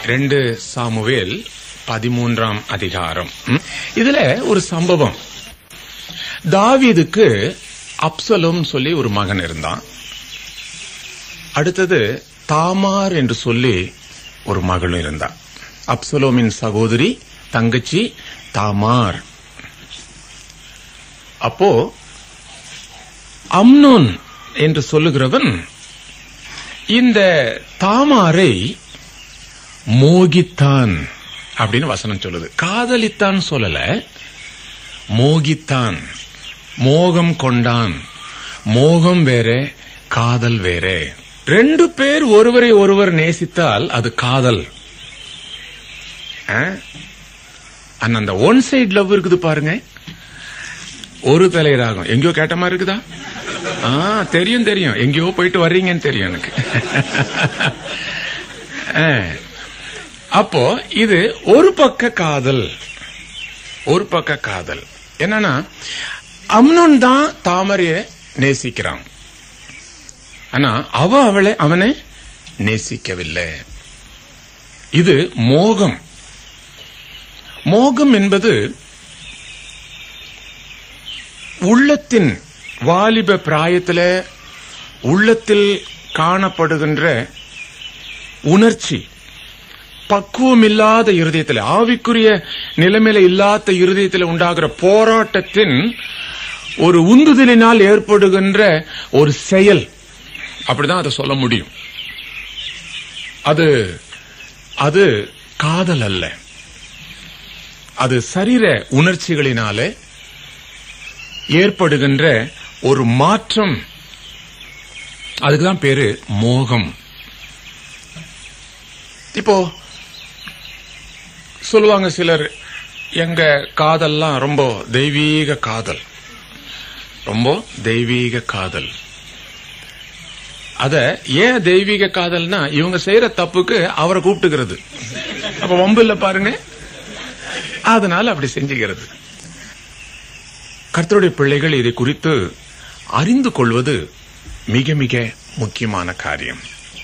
ரெண்டு சாமுவேல் பதிமூன்றாம் அதிகாரம் ம்? இதுல ஒரு சம்பவம் தாவீதுக்கு அப்சலோம் சொல்லி ஒரு மகன் இருந்தான் அடுத்தது தாமார் என்று சொல்லி ஒரு மகளும் இருந்தான் அப்சலோமின் சகோதரி தங்கச்சி தாமார் அப்போ அம்னோன் என்று சொல்லுகிறவன் இந்த தாமாரை மோகித்தான் அப்படின்னு வசனம் சொல்லுது காதலித்தான் சொல்லல மோகித்தான் மோகம் கொண்டான் மோகம் வேற காதல் வேற ரெண்டு பேர் ஒருவரை ஒருவர் நேசித்தால் அது காதல் ஆ? ஆனா அந்த ஒன் சைடு லவ் இருக்குது பாருங்க ஒரு தலை ராகம் எங்கேயோ கேட்ட மாதிரி இருக்குதா ஆ தெரியும் தெரியும் எங்கேயோ போயிட்டு வர்றீங்கன்னு தெரியும் எனக்கு ஆ. அப்போ இது ஒரு பக்க காதல் ஒரு பக்க காதல் என்னன்னா அம்னோன் தான் தாமரைய நேசிக்கிறான் ஆனா அவ அவளை அவனை நேசிக்கவில்லை இது மோகம் மோகம் என்பது உள்ளத்தின் வாலிப பிராயத்துல உள்ளத்தில் காணப்படுகின்ற உணர்ச்சி பக்குவம் இல்லாத இருதயத்தில் ஆவிக்குரிய நிலைமையில இல்லாத இருதயத்தில் உண்டாகிற போராட்டத்தின் ஒரு உந்துதலினால் ஏற்படுகின்ற ஒரு செயல் அப்படிதான் அதை சொல்ல முடியும் அது அது காதல் அல்ல அது சரீர உணர்ச்சிகளினாலே ஏற்படுகின்ற ஒரு மாற்றம் அதுக்குதான் பேரு மோகம் இப்போ சொல்லுவாங்க சிலர் எங்க காதல்லாம் ரொம்ப தெய்வீக காதல் ரொம்ப தெய்வீக காதல் அத ஏன் தெய்வீக காதல்னா இவங்க செய்யற தப்புக்கு அவரை கூப்பிட்டுக்கிறது அப்ப வம்பு இல்ல பாருங்க அதனால அப்படி செஞ்சுக்கிறது கர்த்தருடைய பிள்ளைகள் இதை குறித்து அறிந்து கொள்வது மிக மிக முக்கியமான காரியம்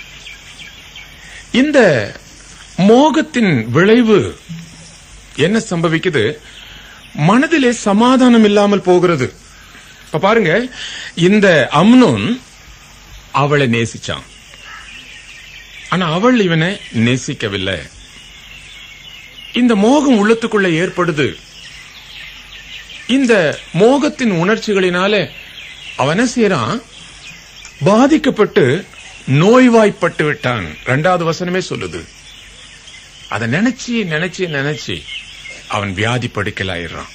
இந்த மோகத்தின் விளைவு என்ன சம்பவிக்குது மனதிலே சமாதானம் இல்லாமல் போகிறது இப்ப பாருங்க இந்த அம்னோன் அவளை நேசிச்சான் ஆனா அவள் இவனை நேசிக்கவில்லை இந்த மோகம் உள்ளத்துக்குள்ள ஏற்படுது இந்த மோகத்தின் உணர்ச்சிகளினால அவன் என்ன செய்யறான் பாதிக்கப்பட்டு நோய்வாய்ப்பட்டு விட்டான் இரண்டாவது வசனமே சொல்லுது அதை நினைச்சு நினைச்சு நினைச்சு அவன் வியாதி படுக்கலாயிடுறான்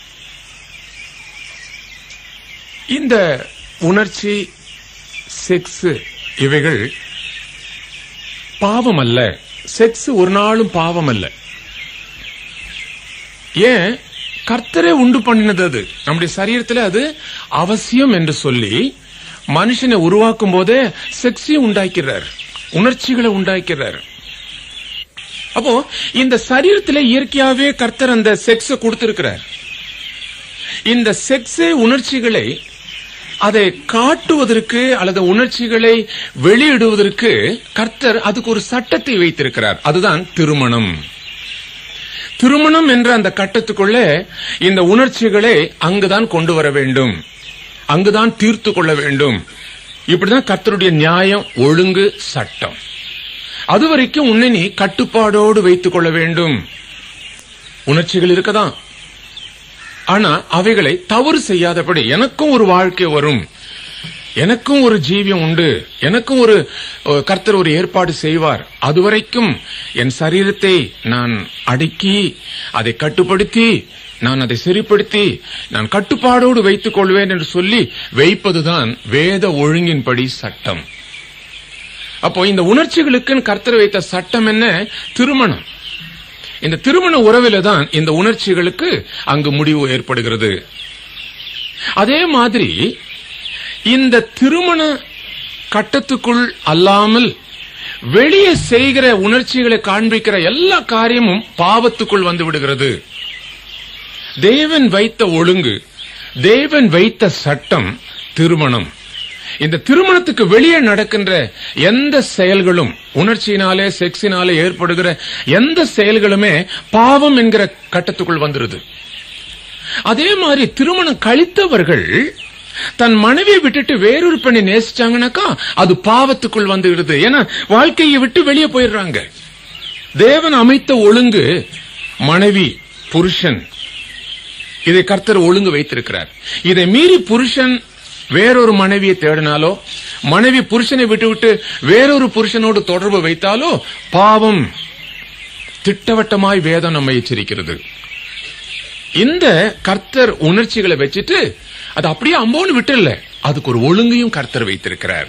இந்த உணர்ச்சி செக்ஸ் இவைகள் பாவம் அல்ல செக்ஸ் ஒரு நாளும் பாவம் அல்ல ஏன் கர்த்தரே உண்டு பண்ணினது அது நம்முடைய சரீரத்தில் அது அவசியம் என்று சொல்லி மனுஷனை உருவாக்கும் போதே செக்ஸையும் உண்டாக்கிறார் உணர்ச்சிகளை உண்டாக்கிறார் அப்போ இந்த சரீரத்துல இயற்கையாவே கர்த்தர் அந்த செக்ஸ கொடுத்திருக்கிறார் இந்த செக்ஸே உணர்ச்சிகளை அதை காட்டுவதற்கு அல்லது உணர்ச்சிகளை வெளியிடுவதற்கு கர்த்தர் அதுக்கு ஒரு சட்டத்தை வைத்திருக்கிறார் அதுதான் திருமணம் திருமணம் என்ற அந்த கட்டத்துக்குள்ள இந்த உணர்ச்சிகளை அங்குதான் கொண்டு வர வேண்டும் அங்குதான் தீர்த்து கொள்ள வேண்டும் இப்படிதான் கர்த்தருடைய நியாயம் ஒழுங்கு சட்டம் அது வரைக்கும் உன்னை நீ கட்டுப்பாடோடு வைத்துக் கொள்ள வேண்டும் உணர்ச்சிகள் இருக்கதான் ஆனா அவைகளை தவறு செய்யாதபடி எனக்கும் ஒரு வாழ்க்கை வரும் எனக்கும் ஒரு ஜீவியம் உண்டு எனக்கும் ஒரு அஹ், கர்த்தர் ஒரு ஏற்பாடு செய்வார் அதுவரைக்கும் என் சரீரத்தை நான் அடக்கி அதை கட்டுப்படுத்தி நான் அதை சரிப்படுத்தி நான் கட்டுப்பாடோடு வைத்துக் கொள்வேன் என்று சொல்லி வைப்பதுதான் வேத ஒழுங்கின்படி சட்டம் அப்போ இந்த உணர்ச்சிகளுக்கு கர்த்தர் வைத்த சட்டம் என்ன திருமணம் இந்த திருமண உறவில தான் இந்த உணர்ச்சிகளுக்கு அங்கு முடிவு ஏற்படுகிறது அதே மாதிரி இந்த திருமண கட்டத்துக்குள் அல்லாமல் வெளியே செய்கிற உணர்ச்சிகளை காண்பிக்கிற எல்லா காரியமும் பாவத்துக்குள் வந்து விடுகிறது தேவன் வைத்த ஒழுங்கு தேவன் வைத்த சட்டம் திருமணம் இந்த திருமணத்துக்கு வெளியே நடக்கின்ற எந்த செயல்களும் உணர்ச்சியினாலே செக்ஸினாலே ஏற்படுகிற எந்த செயல்களுமே பாவம் என்கிற கட்டத்துக்குள் வந்துருது அதே மாதிரி திருமணம் கழித்தவர்கள் தன் மனைவியை விட்டுட்டு வேறொரு பெண்ணை நேசிச்சாங்கன்னாக்கா அது பாவத்துக்குள் வந்துடுது ஏன்னா வாழ்க்கையை விட்டு வெளியே போயிடுறாங்க தேவன் அமைத்த ஒழுங்கு மனைவி புருஷன் இதை கர்த்தர் ஒழுங்கு வைத்திருக்கிறார் இதை மீறி புருஷன் வேறொரு மனைவியை தேடினாலோ மனைவி புருஷனை விட்டுவிட்டு வேறொரு புருஷனோடு தொடர்பு வைத்தாலோ பாவம் திட்டவட்டமாய் வேதம் நம்மை எச்சரிக்கிறது இந்த கர்த்தர் உணர்ச்சிகளை வச்சுட்டு அது அப்படியே அம்போன்னு விட்டுல அதுக்கு ஒரு ஒழுங்கையும் கர்த்தர் வைத்திருக்கிறார்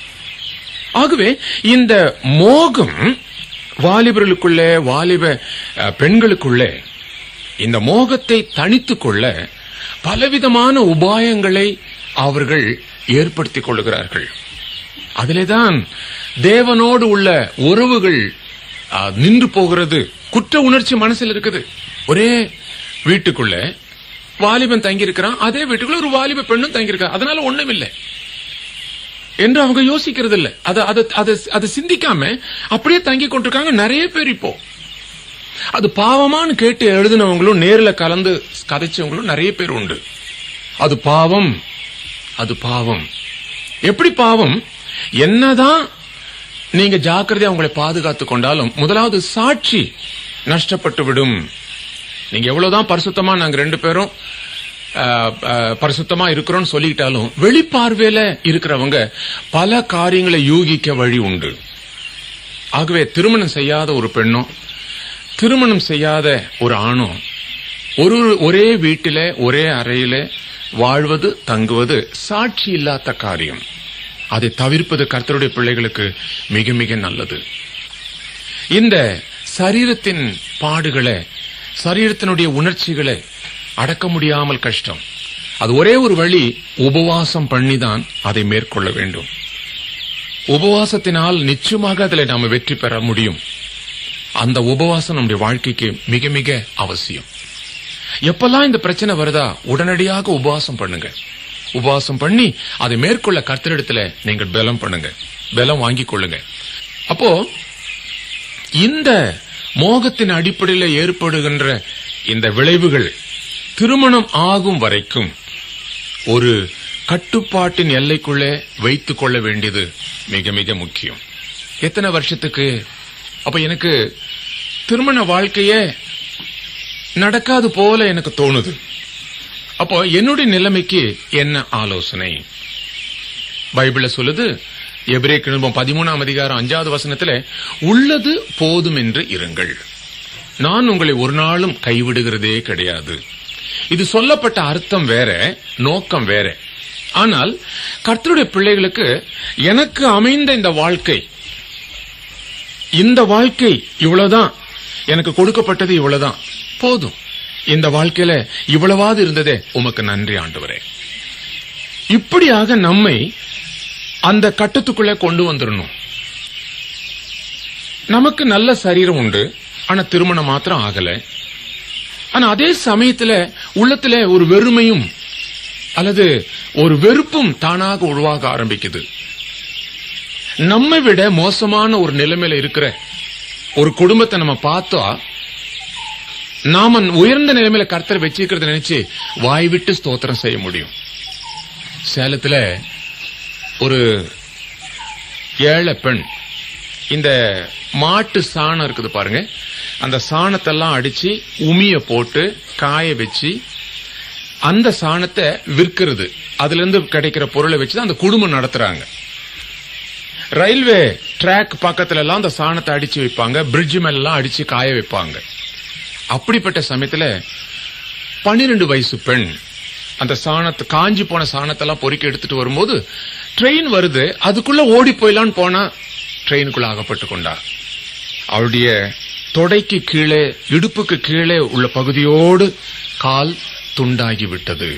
ஆகவே இந்த மோகம் வாலிபர்களுக்குள்ளே வாலிப அஹ், பெண்களுக்குள்ளே இந்த மோகத்தை தணித்துக் கொள்ள பலவிதமான உபாயங்களை அவர்கள் ஏற்படுத்திக் கொள்ளுகிறார்கள் அதிலேதான் தேவனோடு உள்ள உறவுகள் ஆ, நின்று போகிறது குற்ற உணர்ச்சி மனசில் இருக்குது ஒரே வீட்டுக்குள்ள வாலிபன் தங்கியிருக்கிறான் அதே வீட்டுக்குள்ள ஒரு வாலிப பெண்ணும் தங்கியிருக்கா அதனால ஒண்ணும் இல்லை என்று அவங்க யோசிக்கிறது இல்ல அதை அதை அதை அதை சிந்திக்காம அப்படியே தங்கி கொண்டிருக்காங்க நிறைய பேர் இப்போ அது பாவமான்னு கேட்டு எழுதினவங்களும் நேர்ல கலந்து கதைச்சவங்களும் நிறைய பேர் உண்டு அது பாவம் அது பாவம் எப்படி பாவம் என்னதான் நீங்க ஜாக்கிரதையா உங்களை பாதுகாத்துக் கொண்டாலும் முதலாவது சாட்சி நஷ்டப்பட்டு விடும் நீங்க எவ்வளவுதான் பரிசுத்தமா நாங்க ரெண்டு பேரும் ஆஹ், ஆஹ், பரிசுத்தமா இருக்கிறோம்னு சொல்லிக்கிட்டாலும் வெளிப்பார்வையில இருக்கிறவங்க பல காரியங்களை யூகிக்க வழி உண்டு ஆகவே திருமணம் செய்யாத ஒரு பெண்ணும் திருமணம் செய்யாத ஒரு ஆணும் ஒரு ஒரே வீட்டில ஒரே அறையில வாழ்வது தங்குவது சாட்சி இல்லாத காரியம் அதை தவிர்ப்பது கர்த்தருடைய பிள்ளைகளுக்கு மிக மிக நல்லது இந்த சரீரத்தின் பாடுகளை சரீரத்தினுடைய உணர்ச்சிகளை அடக்க முடியாமல் கஷ்டம் அது ஒரே ஒரு வழி உபவாசம் பண்ணிதான் அதை மேற்கொள்ள வேண்டும் உபவாசத்தினால் நிச்சயமாக அதில் நாம வெற்றி பெற முடியும் அந்த உபவாசம் நம்முடைய வாழ்க்கைக்கு மிக மிக அவசியம் எப்பெல்லாம் இந்த பிரச்சனை வருதா உடனடியாக உபவாசம் பண்ணுங்க உபவாசம் பண்ணி அதை மேற்கொள்ள கர்த்தரிடத்துல நீங்கள் பலம் பண்ணுங்க பலம் வாங்கிக் கொள்ளுங்க அப்போ இந்த மோகத்தின் அடிப்படையில் ஏற்படுகின்ற இந்த விளைவுகள் திருமணம் ஆகும் வரைக்கும் ஒரு கட்டுப்பாட்டின் எல்லைக்குள்ளே வைத்துக் கொள்ள வேண்டியது மிக மிக முக்கியம் எத்தனை வருஷத்துக்கு அப்ப எனக்கு திருமண வாழ்க்கையே நடக்காது போல எனக்கு தோணுது அப்போ என்னுடைய நிலைமைக்கு என்ன ஆலோசனை பைபிள சொல்லுது எபிரே கிழம்பம் பதிமூணாம் அதிகாரம் அஞ்சாவது வசனத்துல உள்ளது போதும் என்று இருங்கள் நான் உங்களை ஒரு நாளும் கைவிடுகிறதே கிடையாது இது சொல்லப்பட்ட அர்த்தம் வேற நோக்கம் வேற ஆனால் கர்த்தருடைய பிள்ளைகளுக்கு எனக்கு அமைந்த இந்த வாழ்க்கை இந்த வாழ்க்கை இவ்வளவுதான் எனக்கு கொடுக்கப்பட்டது இவ்வளவுதான் போதும் இந்த வாழ்க்கையில இவ்வளவாது இருந்ததே உமக்கு நன்றி ஆண்டவரே இப்படியாக நம்மை அந்த கட்டத்துக்குள்ள கொண்டு வந்துடணும் நமக்கு நல்ல சரீரம் உண்டு ஆனா திருமணம் மாத்திரம் ஆகல ஆனா அதே சமயத்துல உள்ளத்துல ஒரு வெறுமையும் அல்லது ஒரு வெறுப்பும் தானாக உருவாக ஆரம்பிக்குது நம்மை விட மோசமான ஒரு நிலைமையில இருக்கிற ஒரு குடும்பத்தை நம்ம பார்த்தா நாம உயர்ந்த நிலைமையில கர்த்தர் வச்சிருக்கிறத நினைச்சு வாய் விட்டு ஸ்தோத்திரம் செய்ய முடியும் சேலத்துல ஒரு ஏழை பெண் இந்த மாட்டு சாணம் இருக்குது பாருங்க அந்த சாணத்தெல்லாம் அடிச்சு உமிய போட்டு காய வச்சு அந்த சாணத்தை விற்கிறது அதுல இருந்து கிடைக்கிற பொருளை வச்சு தான் அந்த குடும்பம் நடத்துறாங்க ரயில்வே ட்ராக் பக்கத்துல எல்லாம் அந்த சாணத்தை அடிச்சு வைப்பாங்க பிரிட்ஜ் மேல எல்லாம் அடிச்சு காய வைப்பாங்க அப்படிப்பட்ட சமயத்துல பன்னிரண்டு வயசு பெண் அந்த சாணத்தை காஞ்சி போன சாணத்தெல்லாம் பொறுக்கி எடுத்துட்டு வரும்போது ட்ரெயின் வருது அதுக்குள்ள ஓடி போயிலான்னு போனா ட்ரெயினுக்குள்ள அகப்பட்டு கொண்டா அவளுடைய தொடைக்கு கீழே இடுப்புக்கு கீழே உள்ள பகுதியோடு கால் துண்டாகி விட்டது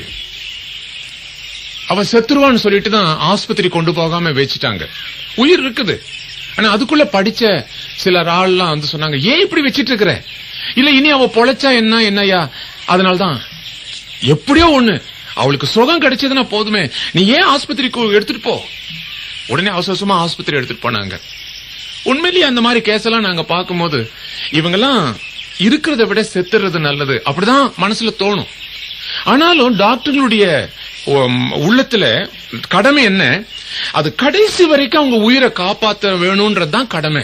அவ செத்துருவான்னு சொல்லிட்டு தான் ஆஸ்பத்திரி கொண்டு போகாம வச்சுட்டாங்க உயிர் இருக்குது ஆனா அதுக்குள்ள படிச்ச சில ஆள்லாம் வந்து சொன்னாங்க ஏன் இப்படி வச்சிட்டு இருக்கிற இல்ல இனி அவ பொழைச்சா என்ன என்னய்யா அதனால்தான் எப்படியோ ஒண்ணு அவளுக்கு சுகம் கிடைச்சதுன்னா போதுமே நீ ஏன் ஆஸ்பத்திரிக்கு எடுத்துட்டு போ உடனே அவசரமா ஆஸ்பத்திரி எடுத்துட்டு போனாங்க உண்மையிலேயே அந்த மாதிரி கேஸ் எல்லாம் நாங்க பார்க்கும்போது இவங்கெல்லாம் இருக்கிறத விட செத்துறது நல்லது அப்படிதான் மனசுல தோணும் ஆனாலும் டாக்டர்களுடைய உம், உள்ளத்துல கடமை என்ன அது கடைசி வரைக்கும் அவங்க உயிரை காப்பாத்த வேணும்ன்றதுதான் கடமை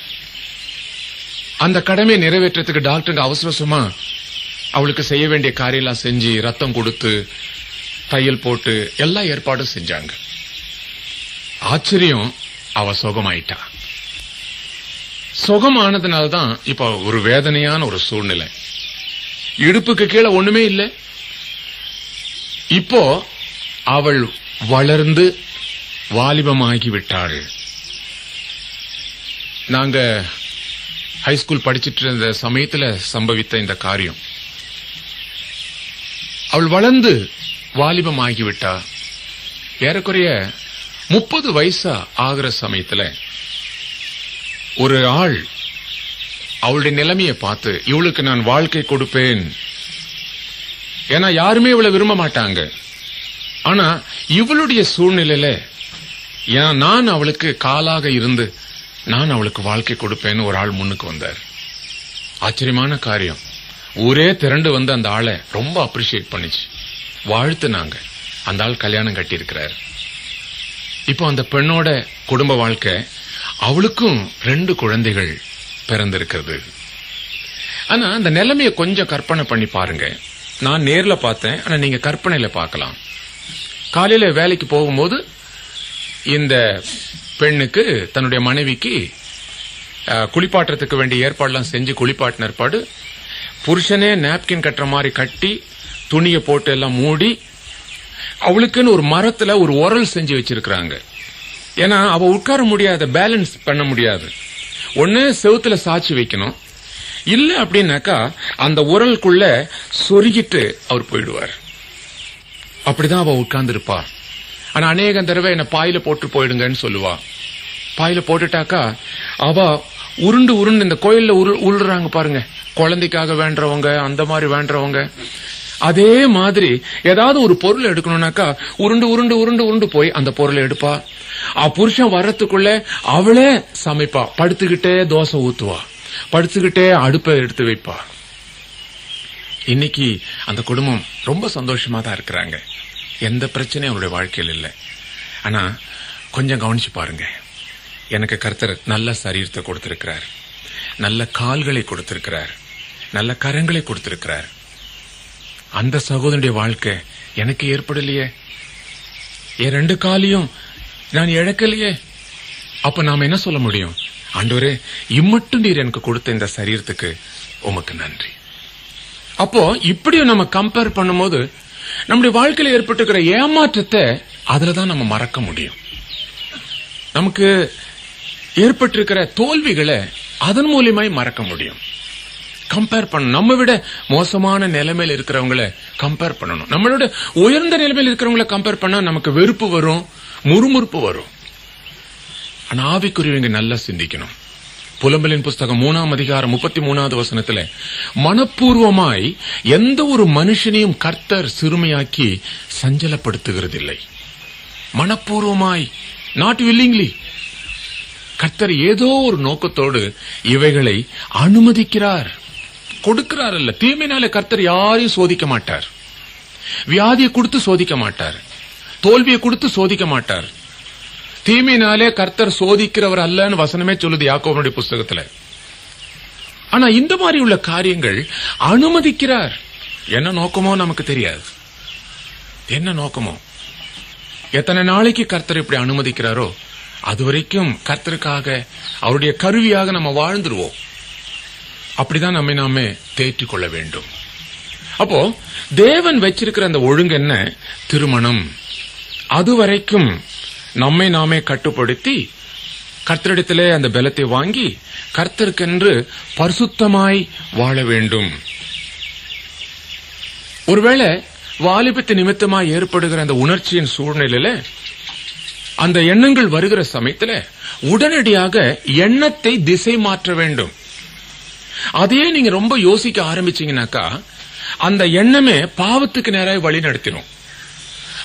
அந்த கடமையை நிறைவேற்றத்துக்கு டாக்டருங்க அவசர அவசரமா அவளுக்கு செய்ய வேண்டிய காரியெல்லாம் செஞ்சு ரத்தம் கொடுத்து தையல் போட்டு எல்லா ஏற்பாடும் செஞ்சாங்க ஆச்சரியம் அவ சுகமாயிட்டா சுகமானதுனால்தான் இப்ப ஒரு வேதனையான ஒரு சூழ்நிலை இடுப்புக்கு கீழே ஒண்ணுமே இல்லை இப்போ அவள் வளர்ந்து வாலிபமாகி விட்டாள் நாங்க ஹைஸ்கூல் படிச்சிட்டு இருந்த சமயத்துல சம்பவித்த இந்த காரியம் அவள் வளர்ந்து வாலிபமாகி விட்டா ஏறக்குறைய முப்பது வயசா ஆகிற சமயத்துல ஒரு ஆள் அவளுடைய நிலைமையை பார்த்து இவளுக்கு நான் வாழ்க்கை கொடுப்பேன் ஏன்னா யாருமே இவளை விரும்ப மாட்டாங்க ஆனா இவளுடைய சூழ்நிலையில ஏன் நான் அவளுக்கு காலாக இருந்து நான் அவளுக்கு வாழ்க்கை கொடுப்பேன்னு ஒரு ஆள் முன்னுக்கு வந்தார் ஆச்சரியமான காரியம் ஊரே திரண்டு வந்து அந்த ஆளை ரொம்ப அப்ரிஷியேட் பண்ணிச்சு வாழ்த்துனாங்க அந்த ஆள் கல்யாணம் கட்டியிருக்கிறார் இப்போ அந்த பெண்ணோட குடும்ப வாழ்க்கை அவளுக்கும் ரெண்டு குழந்தைகள் பிறந்திருக்கிறது ஆனா அந்த நிலைமையை கொஞ்சம் கற்பனை பண்ணி பாருங்க நான் நேர்ல பார்த்தேன் ஆனா நீங்க கற்பனையில பார்க்கலாம் காலையில வேலைக்கு போகும்போது இந்த பெண்ணுக்கு தன்னுடைய மனைவிக்கு அஹ், குளிப்பாட்டுறதுக்கு வேண்டிய ஏற்பாடுலாம் செஞ்சு குளிப்பாட்டின ஏற்பாடு புருஷனே நாப்கின் கட்டுற மாதிரி கட்டி துணியை போட்டு எல்லாம் மூடி அவளுக்குன்னு ஒரு மரத்துல ஒரு உரல் செஞ்சு வச்சிருக்கிறாங்க ஏன்னா அவ உட்கார முடியாத பேலன்ஸ் பண்ண முடியாது ஒண்ணு செவுத்துல சாட்சி வைக்கணும் இல்ல அப்படின்னாக்கா அந்த உரலுக்குள்ள சொருகிட்டு அவர் போயிடுவார் அப்படிதான் அவ உட்கார்ந்து இருப்பா ஆனா அநேக தடவை என்ன பாயில போட்டு போயிடுங்கன்னு சொல்லுவா பாயில போட்டுட்டாக்கா அவ உருண்டு உருண்டு இந்த கோயில்ல உரு- உருளுறாங்க பாருங்க குழந்தைக்காக வேண்டவங்க அந்த மாதிரி வேண்டவங்க அதே மாதிரி ஏதாவது ஒரு பொருள் எடுக்கணும்னாக்கா உருண்டு உருண்டு உருண்டு உருண்டு போய் அந்த பொருளை எடுப்பா அவ புருஷன் வர்றதுக்குள்ள அவளே சமைப்பா படுத்துக்கிட்டே தோசை ஊத்துவா படுத்துக்கிட்டே அடுப்பை எடுத்து வைப்பா இன்னைக்கு அந்த குடும்பம் ரொம்ப சந்தோஷமா தான் இருக்கிறாங்க எந்த பிரச்சனையும் அவருடைய வாழ்க்கையில் இல்லை ஆனா கொஞ்சம் கவனிச்சு பாருங்க எனக்கு கர்த்தர் நல்ல சரீரத்தை கொடுத்திருக்கிறார் நல்ல கால்களை கொடுத்திருக்கிறார் நல்ல கரங்களை கொடுத்திருக்கிறார் அந்த சகோதரனுடைய வாழ்க்கை எனக்கு ஏற்படலையே என் ரெண்டு காலையும் நான் இழக்கலையே அப்ப நாம என்ன சொல்ல முடியும் ஆண்டவரே இம்மட்டும் நீர் எனக்கு கொடுத்த இந்த சரீரத்துக்கு உமக்கு நன்றி அப்போ இப்படி நம்ம கம்பேர் பண்ணும்போது நம்முடைய வாழ்க்கையில ஏற்பட்டிருக்கிற ஏமாற்றத்தை அதுல தான் நம்ம மறக்க முடியும் நமக்கு ஏற்பட்டிருக்கிற தோல்விகளை அதன் மூலியமாய் மறக்க முடியும் கம்பேர் பண்ணணும் நம்ம விட மோசமான நிலைமையில இருக்கிறவங்கள கம்பேர் பண்ணணும் நம்மளோட உயர்ந்த நிலைமையில இருக்கிறவங்கள கம்பேர் பண்ணா நமக்கு வெறுப்பு வரும் முறுமுறுப்பு வரும் ஆனா ஆவிக்குரியவங்க நல்லா சிந்திக்கணும் புலம்பலின் புஸ்தகம் மூணாம் அதிகாரம் முப்பத்தி மூணாவது வசனத்துல மனப்பூர்வமாய் எந்த ஒரு மனுஷனையும் கர்த்தர் சிறுமையாக்கி சஞ்சலப்படுத்துகிறதில்லை மனப்பூர்வமாய் நாட் வில்லிங்லி கர்த்தர் ஏதோ ஒரு நோக்கத்தோடு இவைகளை அனுமதிக்கிறார் கொடுக்கிறார் அல்ல தீமையினால கர்த்தர் யாரையும் சோதிக்க மாட்டார் வியாதியை கொடுத்து சோதிக்க மாட்டார் தோல்வியை கொடுத்து சோதிக்க மாட்டார் தீமையினாலே கர்த்தர் சோதிக்கிறவர் அல்லன்னு வசனமே சொல்லுது யாக்கோவனுடைய புஸ்தகத்துல ஆனா இந்த மாதிரி உள்ள காரியங்கள் அனுமதிக்கிறார் என்ன நோக்கமோ நமக்கு தெரியாது என்ன நோக்கமோ எத்தனை நாளைக்கு கர்த்தர் இப்படி அனுமதிக்கிறாரோ அது வரைக்கும் கர்த்தருக்காக அவருடைய கருவியாக நம்ம வாழ்ந்துருவோம் அப்படிதான் நம்மை நாமே தேற்றிக் கொள்ள வேண்டும் அப்போ தேவன் வச்சிருக்கிற அந்த ஒழுங்கு என்ன திருமணம் அது வரைக்கும் நம்மை நாமே கட்டுப்படுத்தி கர்த்தரிடத்திலே அந்த பலத்தை வாங்கி கர்த்தருக்கென்று பரிசுத்தமாய் வாழ வேண்டும் ஒருவேளை வாலிபத்து நிமித்தமாய் ஏற்படுகிற அந்த உணர்ச்சியின் சூழ்நிலையில அந்த எண்ணங்கள் வருகிற சமயத்துல உடனடியாக எண்ணத்தை திசை மாற்ற வேண்டும் அதையே நீங்க ரொம்ப யோசிக்க ஆரம்பிச்சீங்கன்னாக்கா அந்த எண்ணமே பாவத்துக்கு நேராக வழி நடத்திடும்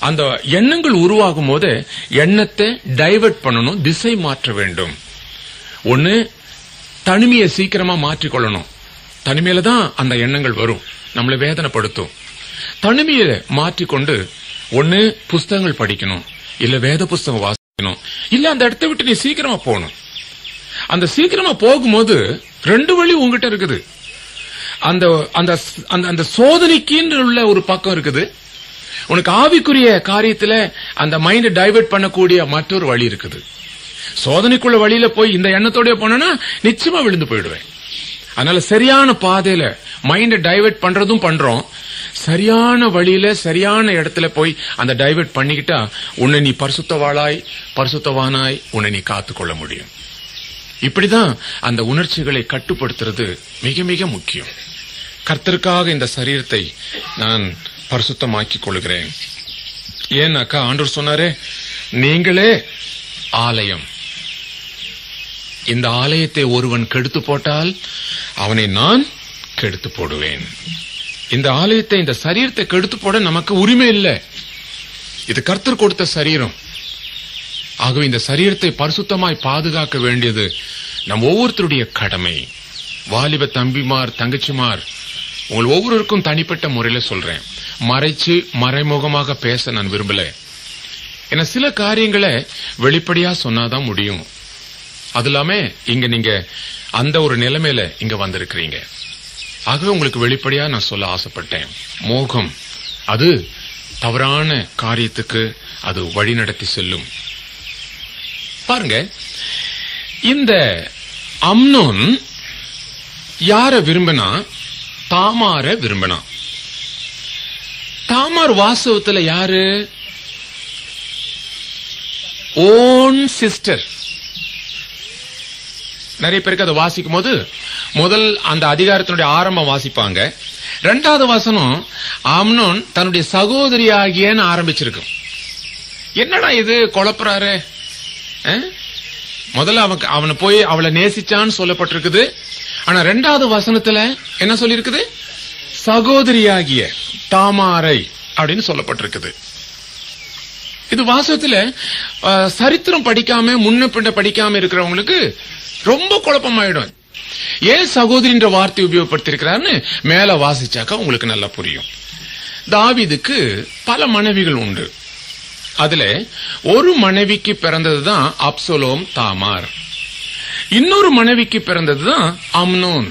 அந்த எண்ணங்கள் உருவாகும் போது எண்ணத்தை டைவர்ட் பண்ணணும் திசை மாற்ற வேண்டும் ஒன்னு தனிமையை சீக்கிரமா மாற்றிக்கொள்ளணும் தனிமையில தான் அந்த எண்ணங்கள் வரும் நம்மளை வேதனைப்படுத்தும் தனிமையை மாற்றிக்கொண்டு ஒன்னு புஸ்தகங்கள் படிக்கணும் இல்ல வேத புஸ்தகம் வாசிக்கணும் இல்ல அந்த இடத்தை விட்டு நீ சீக்கிரமா போகணும் அந்த சீக்கிரமா போகும்போது ரெண்டு வழி உங்ககிட்ட இருக்குது அந்த அந்த அந்த அந்த சோதனைக்குன்னு உள்ள ஒரு பக்கம் இருக்குது உனக்கு ஆவிக்குரிய காரியத்துல அந்த மைண்ட் டைவர்ட் பண்ணக்கூடிய மற்றொரு வழி இருக்குது சோதனைக்குள்ள வழியில போய் இந்த எண்ணத்தோட போனா நிச்சயமா விழுந்து போயிடுவேன் அதனால சரியான பாதையில மைண்ட டைவர்ட் பண்றதும் பண்றோம் சரியான வழியில சரியான இடத்துல போய் அந்த டைவர்ட் பண்ணிக்கிட்டா உன்னை நீ பரிசுத்தவாளாய் பரிசுத்தவானாய் உன்னை நீ காத்துக்கொள்ள முடியும் இப்படிதான் அந்த உணர்ச்சிகளை கட்டுப்படுத்துறது மிக மிக முக்கியம் கர்த்தருக்காக இந்த சரீரத்தை நான் பரிசுத்தமாக்கிக் கொள்கிறேன் ஏன்னாக்கா ஆண்டவர் சொன்னாரே நீங்களே ஆலயம் இந்த ஆலயத்தை ஒருவன் கெடுத்து போட்டால் அவனை நான் கெடுத்து போடுவேன் இந்த ஆலயத்தை இந்த சரீரத்தை கெடுத்து போட நமக்கு உரிமை இல்லை இது கர்த்தர் கொடுத்த சரீரம் ஆகவே இந்த சரீரத்தை பரிசுத்தமாய் பாதுகாக்க வேண்டியது நம் ஒவ்வொருத்தருடைய கடமை வாலிப தம்பிமார் தங்கச்சிமார் உங்கள் ஒவ்வொருவருக்கும் தனிப்பட்ட முறையில சொல்றேன் மறைச்சு மறைமுகமாக பேச நான் விரும்பல ஏன்னா சில காரியங்களை வெளிப்படையா சொன்னாதான் முடியும் அது இல்லாம இங்க நீங்க அந்த ஒரு நிலைமையில இங்க வந்திருக்கிறீங்க ஆகவே உங்களுக்கு வெளிப்படையா நான் சொல்ல ஆசைப்பட்டேன் மோகம் அது தவறான காரியத்துக்கு அது வழிநடத்தி செல்லும் பாருங்க இந்த அம்னோன் யார விரும்பினா தாமார விரும்பினா தாமார் வாசவத்துல யாரு ஓன் சிஸ்டர் நிறைய பேருக்கு அதை வாசிக்கும் போது முதல் அந்த அதிகாரத்தினுடைய ஆரம்பம் வாசிப்பாங்க ரெண்டாவது வசனம் அம்னோன் தன்னுடைய சகோதரி ஆகியன்னு ஆரம்பிச்சிருக்கும் என்னடா இது குழப்புறாரு அஹ்? முதல்ல அவன் அவனை போய் அவளை நேசிச்சான்னு சொல்லப்பட்டிருக்குது ஆனா ரெண்டாவது வசனத்துல என்ன சொல்லியிருக்குது சகோதரியாகிய தாமாரை அப்படின்னு சொல்லப்பட்டிருக்குது இது வாசகத்துல அஹ், சரித்திரம் படிக்காம முன்ன பின்ன படிக்காம இருக்கிறவங்களுக்கு ரொம்ப குழப்பமாயிடும் ஏன் சகோதரின்ற வார்த்தை உபயோகப்படுத்திருக்கிறாருன்னு மேல வாசிச்சாக்கா உங்களுக்கு நல்லா புரியும் தாவீதுக்கு பல மனைவிகள் உண்டு அதுல ஒரு மனைவிக்கு பிறந்ததுதான் அப்சலோம் தாமார் இன்னொரு மனைவிக்கு பிறந்ததுதான் அம்னோன்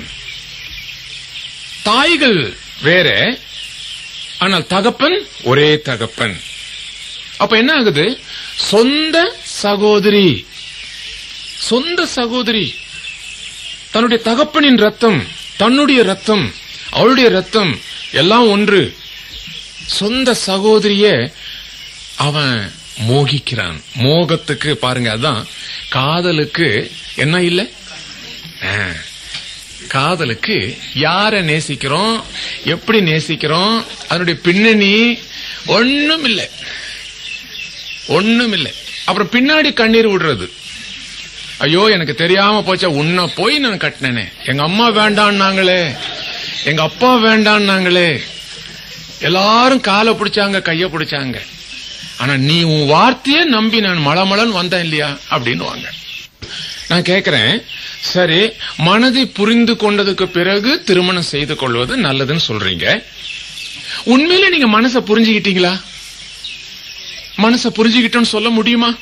தாய்கள் வேற ஆனால் தகப்பன் ஒரே தகப்பன் அப்ப என்ன ஆகுது சொந்த சகோதரி சொந்த சகோதரி தன்னுடைய தகப்பனின் ரத்தம் தன்னுடைய ரத்தம் அவளுடைய ரத்தம் எல்லாம் ஒன்று சொந்த சகோதரிய அவன் மோகிக்கிறான் மோகத்துக்கு பாருங்க அதான் காதலுக்கு என்ன இல்ல ஆ, காதலுக்கு யார நேசிக்கிறோம் எப்படி நேசிக்கிறோம் அதனுடைய பின்னணி ஒண்ணும் இல்லை ஒண்ணும் இல்லை அப்புறம் பின்னாடி கண்ணீர் விடுறது ஐயோ எனக்கு தெரியாம போச்சா உன்னை போய் நான் கட்டினேனே எங்க அம்மா வேண்டான்னாங்களே எங்க அப்பா வேண்டான்னாங்களே எல்லாரும் காலை பிடிச்சாங்க கைய பிடிச்சாங்க ஆனா நீ உன் வார்த்தையே நம்பி நான் மளமளன்னு வந்தேன் இல்லையா அப்படின்னு வாங்க நான் கேக்குறேன் சரி மனதை புரிந்து கொண்டதுக்கு பிறகு திருமணம் செய்து கொள்வது நல்லதுன்னு சொல்றீங்க உண்மையிலே நீங்க மனசை புரிஞ்சுக்கிட்டீங்களா மனசை புரிஞ்சுக்கிட்டோன்னு சொல்ல முடியுமா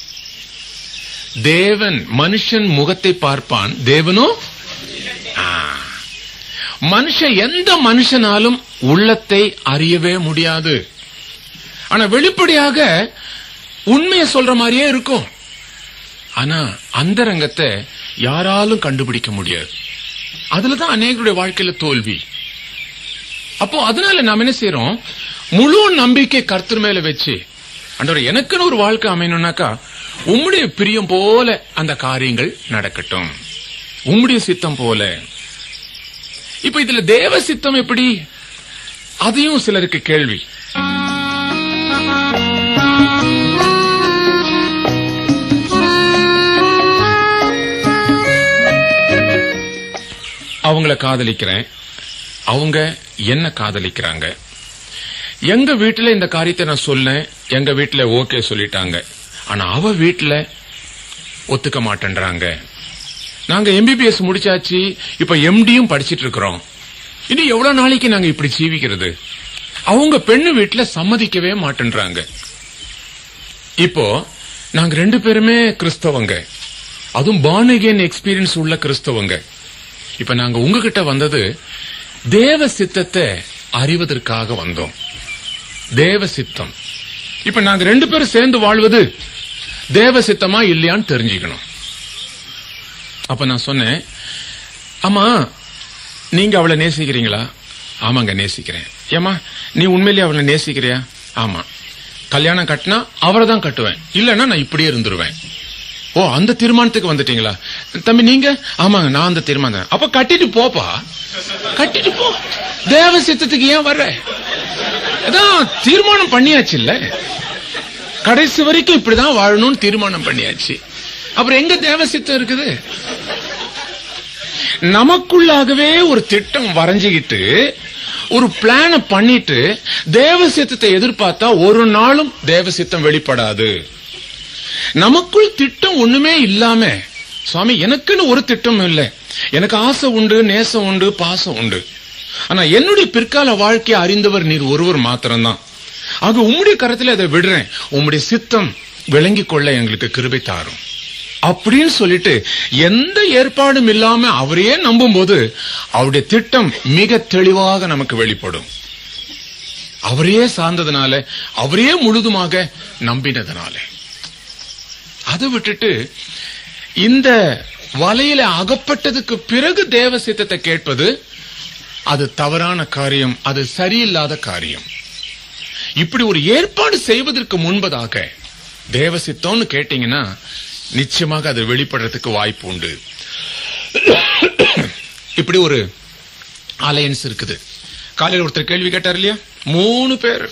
தேவன் மனுஷன் முகத்தை பார்ப்பான் தேவனோ ஆ. மனுஷன் எந்த மனுஷனாலும் உள்ளத்தை அறியவே முடியாது ஆனா வெளிப்படையாக உண்மையை சொல்ற மாதிரியே இருக்கும் ஆனா அந்த ரங்கத்தை யாராலும் கண்டுபிடிக்க முடியாது அதுலதான் அநேகருடைய வாழ்க்கையில தோல்வி அப்போ அதனால நாம் என்ன செய்யறோம் முழு நம்பிக்கை கர்த்தர் மேல வச்சு ஆண்டவரே எனக்குன்னு ஒரு வாழ்க்கை அமையணும்னாக்கா உம்முடைய பிரியம் போல அந்த காரியங்கள் நடக்கட்டும் உம்முடைய சித்தம் போல இப்ப இதுல தேவ சித்தம் எப்படி அதையும் சிலருக்கு கேள்வி அவங்கள காதலிக்கிறேன் அவங்க என்ன காதலிக்கிறாங்க எங்க வீட்டுல இந்த காரியத்தை நான் சொன்னேன் எங்க வீட்டுல ஓகே சொல்லிட்டாங்க ஆனா அவ வீட்டுல ஒத்துக்க மாட்டேன்றாங்க நாங்க எம்பிபிஎஸ் முடிச்சாச்சு இப்ப எம்டியும் படிச்சிட்டு இருக்கிறோம் இனி எவ்வளவு நாளைக்கு நாங்க இப்படி ஜீவிக்கிறது அவங்க பெண்ணு வீட்டுல சம்மதிக்கவே மாட்டேன்றாங்க இப்போ நாங்க ரெண்டு பேருமே கிறிஸ்தவங்க அதுவும் பானகேன் எக்ஸ்பீரியன்ஸ் உள்ள கிறிஸ்தவங்க இப்ப நாங்க உங்ககிட்ட வந்தது தேவ சித்தத்தை அறிவதற்காக வந்தோம் தேவ சித்தம் இப்ப நாங்க ரெண்டு பேரும் சேர்ந்து வாழ்வது தேவ சித்தமா இல்லையான்னு தெரிஞ்சுக்கணும் அப்ப நான் சொன்னேன் ஆமா நீங்க அவளை நேசிக்கிறீங்களா ஆமாங்க நேசிக்கிறேன் ஏமா நீ உண்மையிலேயே அவளை நேசிக்கிறியா ஆமா கல்யாணம் கட்டினா அவரை தான் கட்டுவேன் இல்லைன்னா நான் இப்படியே இருந்துருவேன் ஓ அந்த தீர்மானத்துக்கு வந்துட்டீங்களா தம்பி நீங்க ஆமாங்க நான் அந்த தீர்மானம் அப்ப கட்டிட்டு போப்பா கட்டிட்டு போ தேவ சித்தத்துக்கு ஏன் வர்ற அதான் தீர்மானம் பண்ணியாச்சு இல்ல கடைசி வரைக்கும் இப்படிதான் வாழணும்னு தீர்மானம் பண்ணியாச்சு அப்புறம் எங்க தேவ சித்தம் இருக்குது நமக்குள்ளாகவே ஒரு திட்டம் வரைஞ்சுக்கிட்டு ஒரு பிளான பண்ணிட்டு தேவ சித்தத்தை எதிர்பார்த்தா ஒரு நாளும் தேவ சித்தம் வெளிப்படாது நமக்குள் திட்டம் ஒண்ணுமே இல்லாம சுவாமி எனக்குன்னு ஒரு திட்டம் இல்லை எனக்கு ஆசை உண்டு நேசம் உண்டு பாசம் உண்டு ஆனா என்னுடைய பிற்கால வாழ்க்கையை அறிந்தவர் நீர் ஒருவர் மாத்திரம்தான் ஆக உம்முடைய கரத்தில் அதை விடுறேன் உம்முடைய சித்தம் விளங்கிக் கொள்ள எங்களுக்கு கிருபை தாரும் அப்படின்னு சொல்லிட்டு எந்த ஏற்பாடும் இல்லாம அவரையே நம்பும்போது அவருடைய திட்டம் மிக தெளிவாக நமக்கு வெளிப்படும் அவரையே சார்ந்ததுனால அவரையே முழுதுமாக நம்பினதுனால அதை விட்டுட்டு இந்த வலையில அகப்பட்டதுக்கு பிறகு தேவ சித்தத்தை கேட்பது அது தவறான காரியம் அது சரியில்லாத காரியம் இப்படி ஒரு ஏற்பாடு செய்வதற்கு முன்பதாக தேவ சித்தம்னு கேட்டீங்கன்னா நிச்சயமாக அது வெளிப்படுறதுக்கு வாய்ப்பு உண்டு இப்படி ஒரு அலையன்ஸ் இருக்குது காலையில் ஒருத்தர் கேள்வி கேட்டார் இல்லையா மூணு பேர்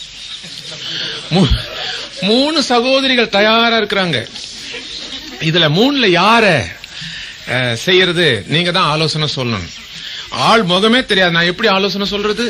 மூ- மூணு சகோதரிகள் தயாரா இருக்கிறாங்க இதுல மூணுல யார அஹ், செய்யறது நீங்க தான் ஆலோசனை சொல்லணும் ஆள் முகமே தெரியாது நான் எப்படி ஆலோசனை சொல்றது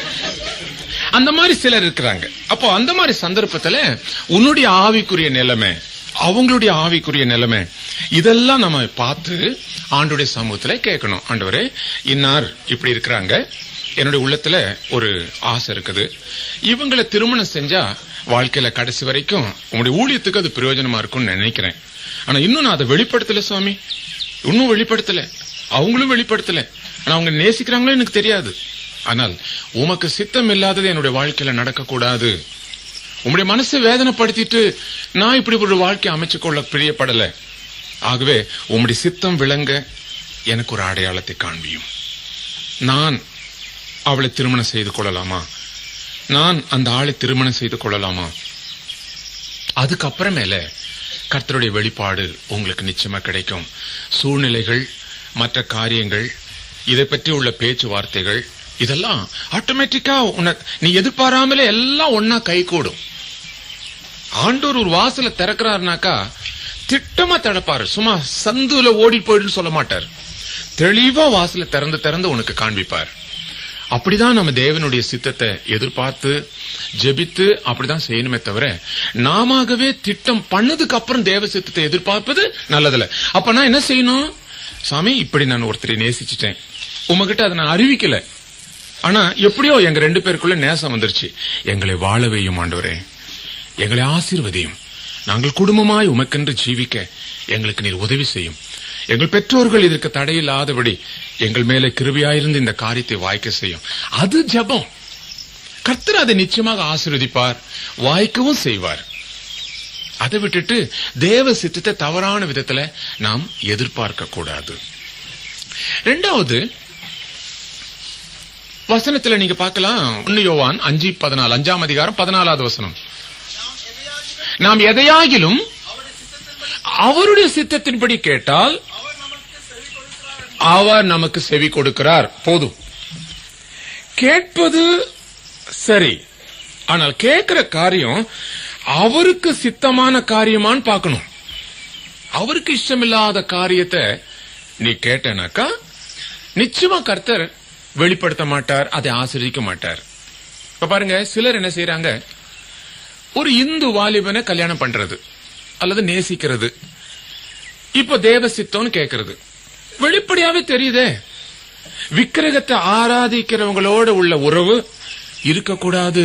அந்த மாதிரி சிலர் இருக்கிறாங்க அப்போ அந்த மாதிரி சந்தர்ப்பத்துல உன்னுடைய ஆவிக்குரிய நிலைமை அவங்களுடைய ஆவிக்குரிய நிலைமை இதெல்லாம் நம்ம பார்த்து ஆண்டுடைய சமூகத்துல கேட்கணும் ஆண்டவரே இன்னார் இப்படி இருக்கிறாங்க என்னுடைய உள்ளத்துல ஒரு ஆசை இருக்குது இவங்களை திருமணம் செஞ்சா வாழ்க்கையில கடைசி வரைக்கும் உங்களுடைய ஊழியத்துக்கு அது பிரயோஜனமா இருக்கும்னு நினைக்கிறேன் ஆனா இன்னும் நான் அதை வெளிப்படுத்தல சுவாமி இன்னும் வெளிப்படுத்தல அவங்களும் வெளிப்படுத்தல ஆனா அவங்க நேசிக்கிறாங்களோ எனக்கு தெரியாது ஆனால் உமக்கு சித்தம் இல்லாதது என்னுடைய வாழ்க்கையில நடக்கக்கூடாது உம்முடைய மனசை வேதனைப்படுத்திட்டு நான் இப்படி ஒரு வாழ்க்கை அமைச்சு கொள்ள பிரியப்படல ஆகவே உம்முடைய சித்தம் விளங்க எனக்கு ஒரு அடையாளத்தை காண்பியும் நான் அவளை திருமணம் செய்து கொள்ளலாமா நான் அந்த ஆளை திருமணம் செய்து கொள்ளலாமா அதுக்கப்புறமேல கர்த்தருடைய வெளிப்பாடு உங்களுக்கு நிச்சயமா கிடைக்கும் சூழ்நிலைகள் மற்ற காரியங்கள் இதை பற்றி உள்ள பேச்சுவார்த்தைகள் இதெல்லாம் ஆட்டோமேட்டிக்கா உன்னை நீ எதிர்பாராமலே எல்லாம் ஒன்னா கைகூடும் ஆண்டவர் ஒரு வாசல திறக்கிறாருனாக்கா திட்டமா திறப்பாரு சும்மா சந்துல ஓடி போயிடுன்னு சொல்ல மாட்டார் தெளிவா வாசல திறந்து திறந்து உனக்கு காண்பிப்பார் அப்படிதான் நம்ம தேவனுடைய சித்தத்தை எதிர்பார்த்து ஜெபித்து அப்படிதான் செய்யணுமே தவிர நாமவே திட்டம் பண்ணதுக்கு அப்புறம் தேவ சித்தத்தை எதிர்பார்ப்பது நல்லதில்ல அப்ப நான் என்ன செய்யணும் சாமி இப்படி நான் ஒருத்தரை நேசிச்சிட்டேன் உமகிட்ட அதை நான் அறிவிக்கல ஆனா எப்படியோ எங்க ரெண்டு பேருக்குள்ள நேசம் வந்துருச்சு எங்களை வாழ வையும் ஆண்டவரே எங்களை ஆசீர்வதியும் நாங்கள் குடும்பமாய் உமக்கென்று ஜீவிக்க எங்களுக்கு நீர் உதவி செய்யும் எங்கள் பெற்றோர்கள் இதற்கு தடையில்லாதபடி எங்கள் மேலே கிருபியாயிருந்து இந்த காரியத்தை வாய்க்க செய்யும் அது ஜெபம் கர்த்தர் அதை நிச்சயமாக ஆசீர்வதிப்பார் வாய்க்கவும் செய்வார் அதை விட்டுட்டு தேவ சித்தத்தை தவறான விதத்துல நாம் எதிர்பார்க்க கூடாது ரெண்டாவது வசனத்துல நீங்க பார்க்கலாம் ஒன்னு யோவான் அஞ்சு பதினாலு அஞ்சாம் அதிகாரம் பதினாலாவது வசனம் நாம் எதையாகிலும் அவருடைய சித்தத்தின்படி கேட்டால் அவர் நமக்கு செவி கொடுக்கிறார் போதும் கேட்பது சரி ஆனால் கேட்கிற காரியம் அவருக்கு சித்தமான காரியமான்னு பார்க்கணும் அவருக்கு இஷ்டமில்லாத காரியத்தை நீ கேட்டனாக்கா நிச்சயமா கர்த்தர் வெளிப்படுத்த மாட்டார் அதை ஆசிரியக்க மாட்டார் இப்ப பாருங்க சிலர் என்ன செய்யறாங்க ஒரு இந்து வாலிபனை கல்யாணம் பண்றது அல்லது நேசிக்கிறது இப்ப தேவ சித்தம்னு கேக்குறது வெளிப்படையாவே தெரியுதே விக்கிரகத்தை ஆராதிக்கிறவங்களோட உள்ள உறவு இருக்கக்கூடாது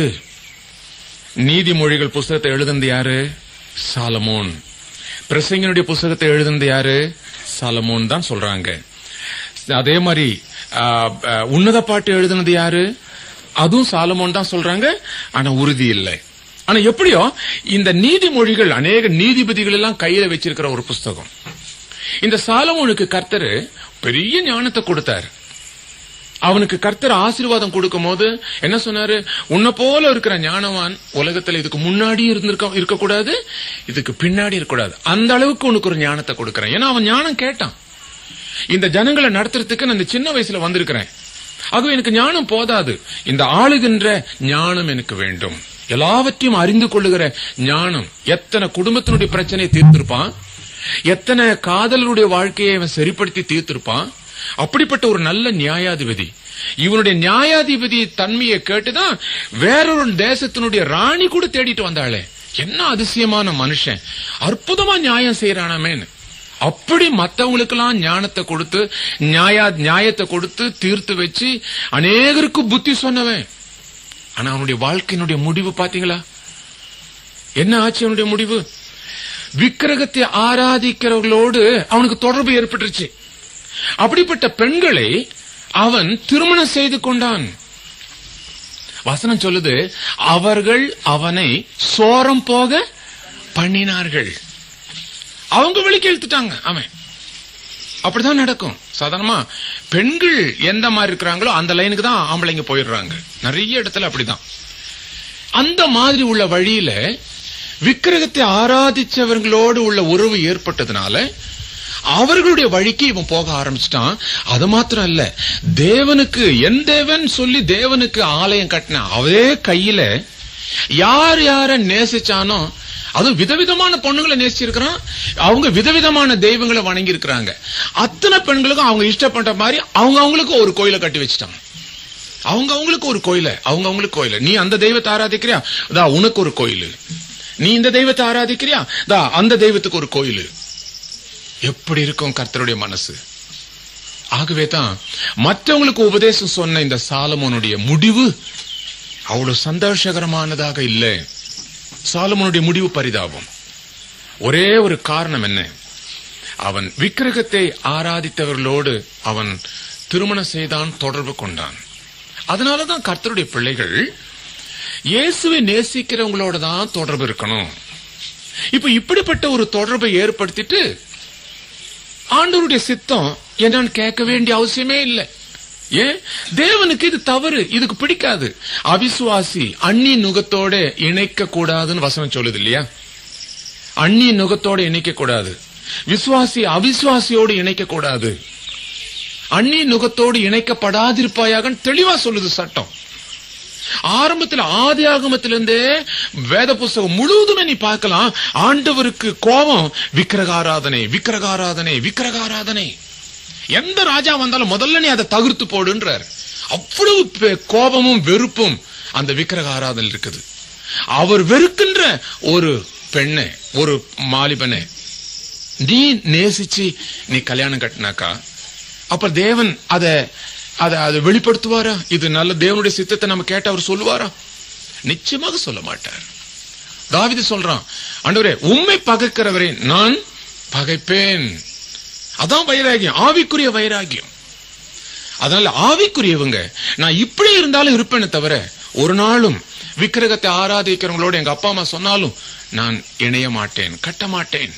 நீதிமொழிகள் புஸ்தகத்தை எழுதுனது யாரு சாலமோன் பிரசங்கனுடைய புஸ்தகத்தை எழுதுனது யாரு சாலமோன் தான் சொல்றாங்க அதே மாதிரி ஆ, ஆ, உன்னத பாட்டு எழுதுனது யாரு அதுவும் சாலமோன் தான் சொல்றாங்க ஆனா உறுதி இல்லை ஆனா எப்படியோ இந்த நீதிமொழிகள் அநேக நீதிபதிகள் எல்லாம் கையில வச்சிருக்கிற ஒரு புஸ்தகம் இந்த சாலமோனுக்கு கர்த்தர் பெரிய ஞானத்தை கொடுத்தார் அவனுக்கு கர்த்தர் ஆசீர்வாதம் கொடுக்கும் போது என்ன சொன்னாரு உன்னை போல இருக்கிற ஞானவான் உலகத்துல இதுக்கு முன்னாடி இருந்திருக்க இருக்கக்கூடாது இதுக்கு பின்னாடி இருக்கக்கூடாது அந்த அளவுக்கு உனக்கு ஒரு ஞானத்தை கொடுக்கறேன் ஏன்னா அவன் ஞானம் கேட்டான் இந்த ஜனங்களை நடத்துறதுக்கு நான் இந்த சின்ன வயசுல வந்திருக்கிறேன் ஆகவே எனக்கு ஞானம் போதாது இந்த ஆளுகின்ற ஞானம் எனக்கு வேண்டும் எல்லாவற்றையும் அறிந்து கொள்ளுகிற ஞானம் எத்தனை குடும்பத்தினுடைய பிரச்சனையை தீர்த்திருப்பான் எத்தனை காதலருடைய வாழ்க்கையை அவன் சரிப்படுத்தி தீர்த்திருப்பான் அப்படிப்பட்ட ஒரு நல்ல நியாயாதிபதி இவனுடைய நியாயாதிபதி தன்மையை கேட்டுதான் வேறொரு தேசத்தினுடைய ராணி கூட தேடிட்டு வந்தாளே என்ன அதிசயமான மனுஷன் அற்புதமா நியாயம் செய்யறானாமேன்னு அப்படி மத்தவங்களுக்கெல்லாம் ஞானத்தை கொடுத்து நியாய நியாயத்தை கொடுத்து தீர்த்து வச்சு அநேகருக்கு புத்தி சொன்னவன் ஆனா அவனுடைய வாழ்க்கையினுடைய முடிவு பாத்தீங்களா என்ன ஆச்சு அவனுடைய முடிவு விக்கிரகத்தை ஆராதிக்கிறவர்களோடு அவனுக்கு தொடர்பு ஏற்பட்டுருச்சு அப்படிப்பட்ட பெண்களை அவன் திருமணம் செய்து கொண்டான் வசனம் சொல்லுது அவர்கள் அவனை சோரம் போக பண்ணினார்கள் அவங்க வெளிக்கு இழுத்துட்டாங்க அவன் அப்படிதான் நடக்கும் சாதாரணமா பெண்கள் எந்த மாதிரி இருக்கிறாங்களோ அந்த லைனுக்கு தான் ஆம்பளைங்க போயிடுறாங்க நிறைய இடத்துல அப்படிதான் அந்த மாதிரி உள்ள வழியில விக்கிரகத்தை ஆராதிச்சவர்களோடு உள்ள உறவு ஏற்பட்டதுனால அவர்களுடைய வழிக்கு இவன் போக ஆரம்பிச்சிட்டான் அது மாத்திரம் இல்ல தேவனுக்கு என் தேவன் சொல்லி தேவனுக்கு ஆலயம் கட்டின அதே கையில யார் யார நேசிச்சானோ அதுவும் விதவிதமான பொண்ணுங்களை நேசிச்சிருக்கிறான் அவங்க விதவிதமான தெய்வங்களை வணங்கி இருக்கிறாங்க அத்தனை பெண்களுக்கும் அவங்க இஷ்டப்பட்ட மாதிரி அவங்க அவங்களுக்கு ஒரு கோயிலை கட்டி வச்சுட்டாங்க அவங்க அவங்களுக்கு ஒரு கோயில அவங்க அவங்களுக்கு கோயில நீ அந்த தெய்வத்தை ஆராதிக்கிறியா தா உனக்கு ஒரு கோயில் நீ இந்த தெய்வத்தை ஆராதிக்கிறியா தா அந்த தெய்வத்துக்கு ஒரு கோயில் எப்படி இருக்கும் கர்த்தருடைய மனசு ஆகவே தான் மற்றவங்களுக்கு உபதேசம் சொன்ன இந்த சாலமோனுடைய முடிவு அவ்வளவு சந்தோஷகரமானதாக இல்லை சாலமோனுடைய முடிவு பரிதாபம் ஒரே ஒரு காரணம் என்ன அவன் விக்கிரகத்தை ஆராதித்தவர்களோடு அவன் திருமணம் செய்தான் தொடர்பு கொண்டான் அதனாலதான் கர்த்தருடைய பிள்ளைகள் இயேசுவை நேசிக்கிறவங்களோட தான் தொடர்பு இருக்கணும் இப்ப இப்படிப்பட்ட ஒரு தொடர்பை ஏற்படுத்திட்டு ஆண்டவருடைய சித்தம் என்னன்னு கேட்க வேண்டிய அவசியமே இல்லை ஏன் தேவனுக்கு இது தவறு இதுக்கு பிடிக்காது அவிசுவாசி அந்நி நுகத்தோட இணைக்க கூடாதுன்னு வசனம் சொல்லுது இல்லையா அந்நி நுகத்தோட இணைக்க கூடாது விசுவாசி அவிசுவாசியோடு இணைக்க கூடாது அந்நி நுகத்தோடு இணைக்கப்படாதிருப்பாயாக தெளிவா சொல்லுது சட்டம் ஆரம்பத்தில் ஆதி ஆகமத்திலிருந்தே வேத புஸ்தகம் முழுவதுமே நீ பார்க்கலாம் ஆண்டவருக்கு கோபம் விக்கிரகாராதனை விக்கிரகாராதனை விக்கிரகாராதனை எந்த ராஜா வந்தாலும் முதல்ல நீ அதை தவிர்த்து போடுன்றார் அவ்வளவு பெ- கோபமும் வெறுப்பும் அந்த விக்கிரக ஆராதனை இருக்குது அவர் வெறுக்கின்ற ஒரு பெண்ணை ஒரு மாலிபனை நீ நேசிச்சு நீ கல்யாணம் கட்டினாக்கா அப்ப தேவன் அத அத அதை வெளிப்படுத்துவாரா இது நல்ல தேவனுடைய சித்தத்தை நம்ம கேட்ட அவர் சொல்லுவாரா நிச்சயமாக சொல்ல மாட்டார் தாவிது சொல்றான் ஆண்டவரே உம்மை பகைக்கிறவரே நான் பகைப்பேன் அதான் வைராகியம் ஆவிக்குரிய வைராகியம் அதனால ஆவிக்குரியவங்க நான் இப்படி இருந்தாலும் இருப்பேனே தவிர ஒரு நாளும் விக்கிரகத்தை ஆராதிக்கிறவங்களோட எங்க அப்பா அம்மா சொன்னாலும் நான் இணைய மாட்டேன் கட்ட மாட்டேன்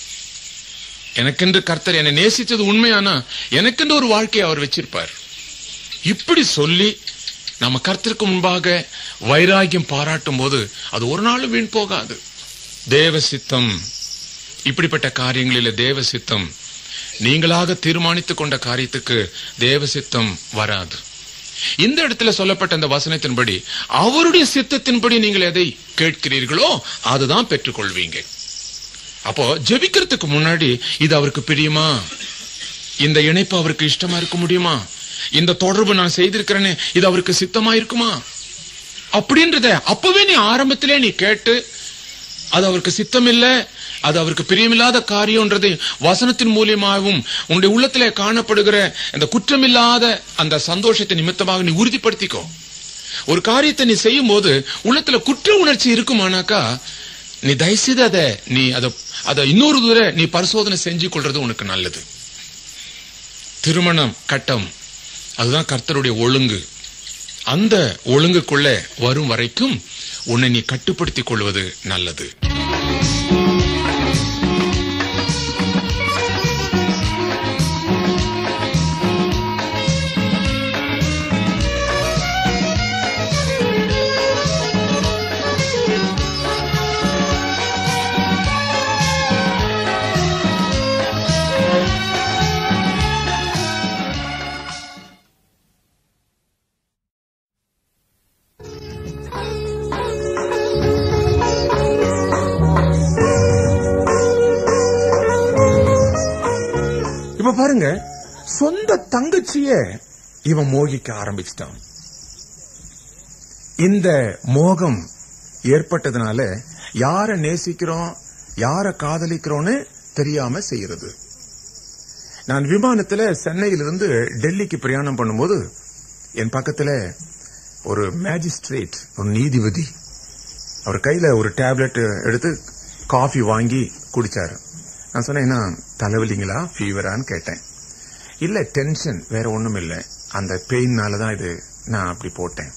எனக்கென்று கர்த்தர் என்னை நேசித்தது உண்மையானா எனக்கென்று ஒரு வாழ்க்கையை அவர் வச்சிருப்பார் இப்படி சொல்லி நம்ம கர்த்தருக்கு முன்பாக வைராகியம் பாராட்டும் போது அது ஒரு நாளும் வீண் போகாது தேவ சித்தம் இப்படிப்பட்ட காரியங்களில தேவ சித்தம் நீங்களாக தீர்மானித்துக் கொண்ட காரியத்துக்கு தேவ சித்தம் வராது இந்த இடத்துல சொல்லப்பட்ட அந்த வசனத்தின்படி அவருடைய சித்தத்தின்படி நீங்கள் எதை கேட்கிறீர்களோ அதுதான் பெற்றுக்கொள்வீங்க அப்போ ஜெபிக்கிறதுக்கு முன்னாடி இது அவருக்கு பிரியுமா இந்த இணைப்பு அவருக்கு இஷ்டமா இருக்க முடியுமா இந்த தொடர்பு நான் செய்திருக்கிறேனே இது அவருக்கு சித்தமா இருக்குமா அப்படின்றத அப்பவே நீ ஆரம்பத்திலே நீ கேட்டு அது அவருக்கு சித்தம் இல்ல அது அவருக்கு பிரியமில்லாத காரியம்ன்றது வசனத்தின் மூலியமாகவும் உன்னுடைய உள்ளத்திலே காணப்படுகிற அந்த குற்றமில்லாத அந்த சந்தோஷத்தை நிமித்தமாக நீ உறுதிப்படுத்திக்கோ ஒரு காரியத்தை நீ செய்யும் போது உள்ளத்துல குற்ற உணர்ச்சி இருக்குமானாக்கா நீ தயவுசெய்து அதை நீ அதை அதை இன்னொரு தூர நீ பரிசோதனை செஞ்சு கொள்றது உனக்கு நல்லது திருமணம் கட்டம் அதுதான் கர்த்தருடைய ஒழுங்கு அந்த ஒழுங்குக்குள்ள வரும் வரைக்கும் உன்னை நீ கட்டுப்படுத்திக் கொள்வது நல்லது இப்ப பாருங்க சொந்த தங்கச்சிய இவன் மோகிக்க ஆரம்பிச்சிட்டான் இந்த மோகம் ஏற்பட்டதுனால யார நேசிக்கிறோம் யார காதலிக்கிறோம்னு தெரியாம செய்யறது நான் விமானத்துல சென்னையிலிருந்து டெல்லிக்கு பிரயாணம் பண்ணும்போது என் பக்கத்துல ஒரு மேஜிஸ்ட்ரேட் ஒரு நீதிபதி அவர் கையில ஒரு டேப்லெட் எடுத்து காஃபி வாங்கி குடிச்சாரு நான் சொன்னேன் என்ன தலைவலிங்களா ஃபீவரான்னு கேட்டேன் இல்ல டென்ஷன் வேற ஒண்ணும் இல்ல அந்த பெயின்னால தான் இது நான் அப்படி போட்டேன்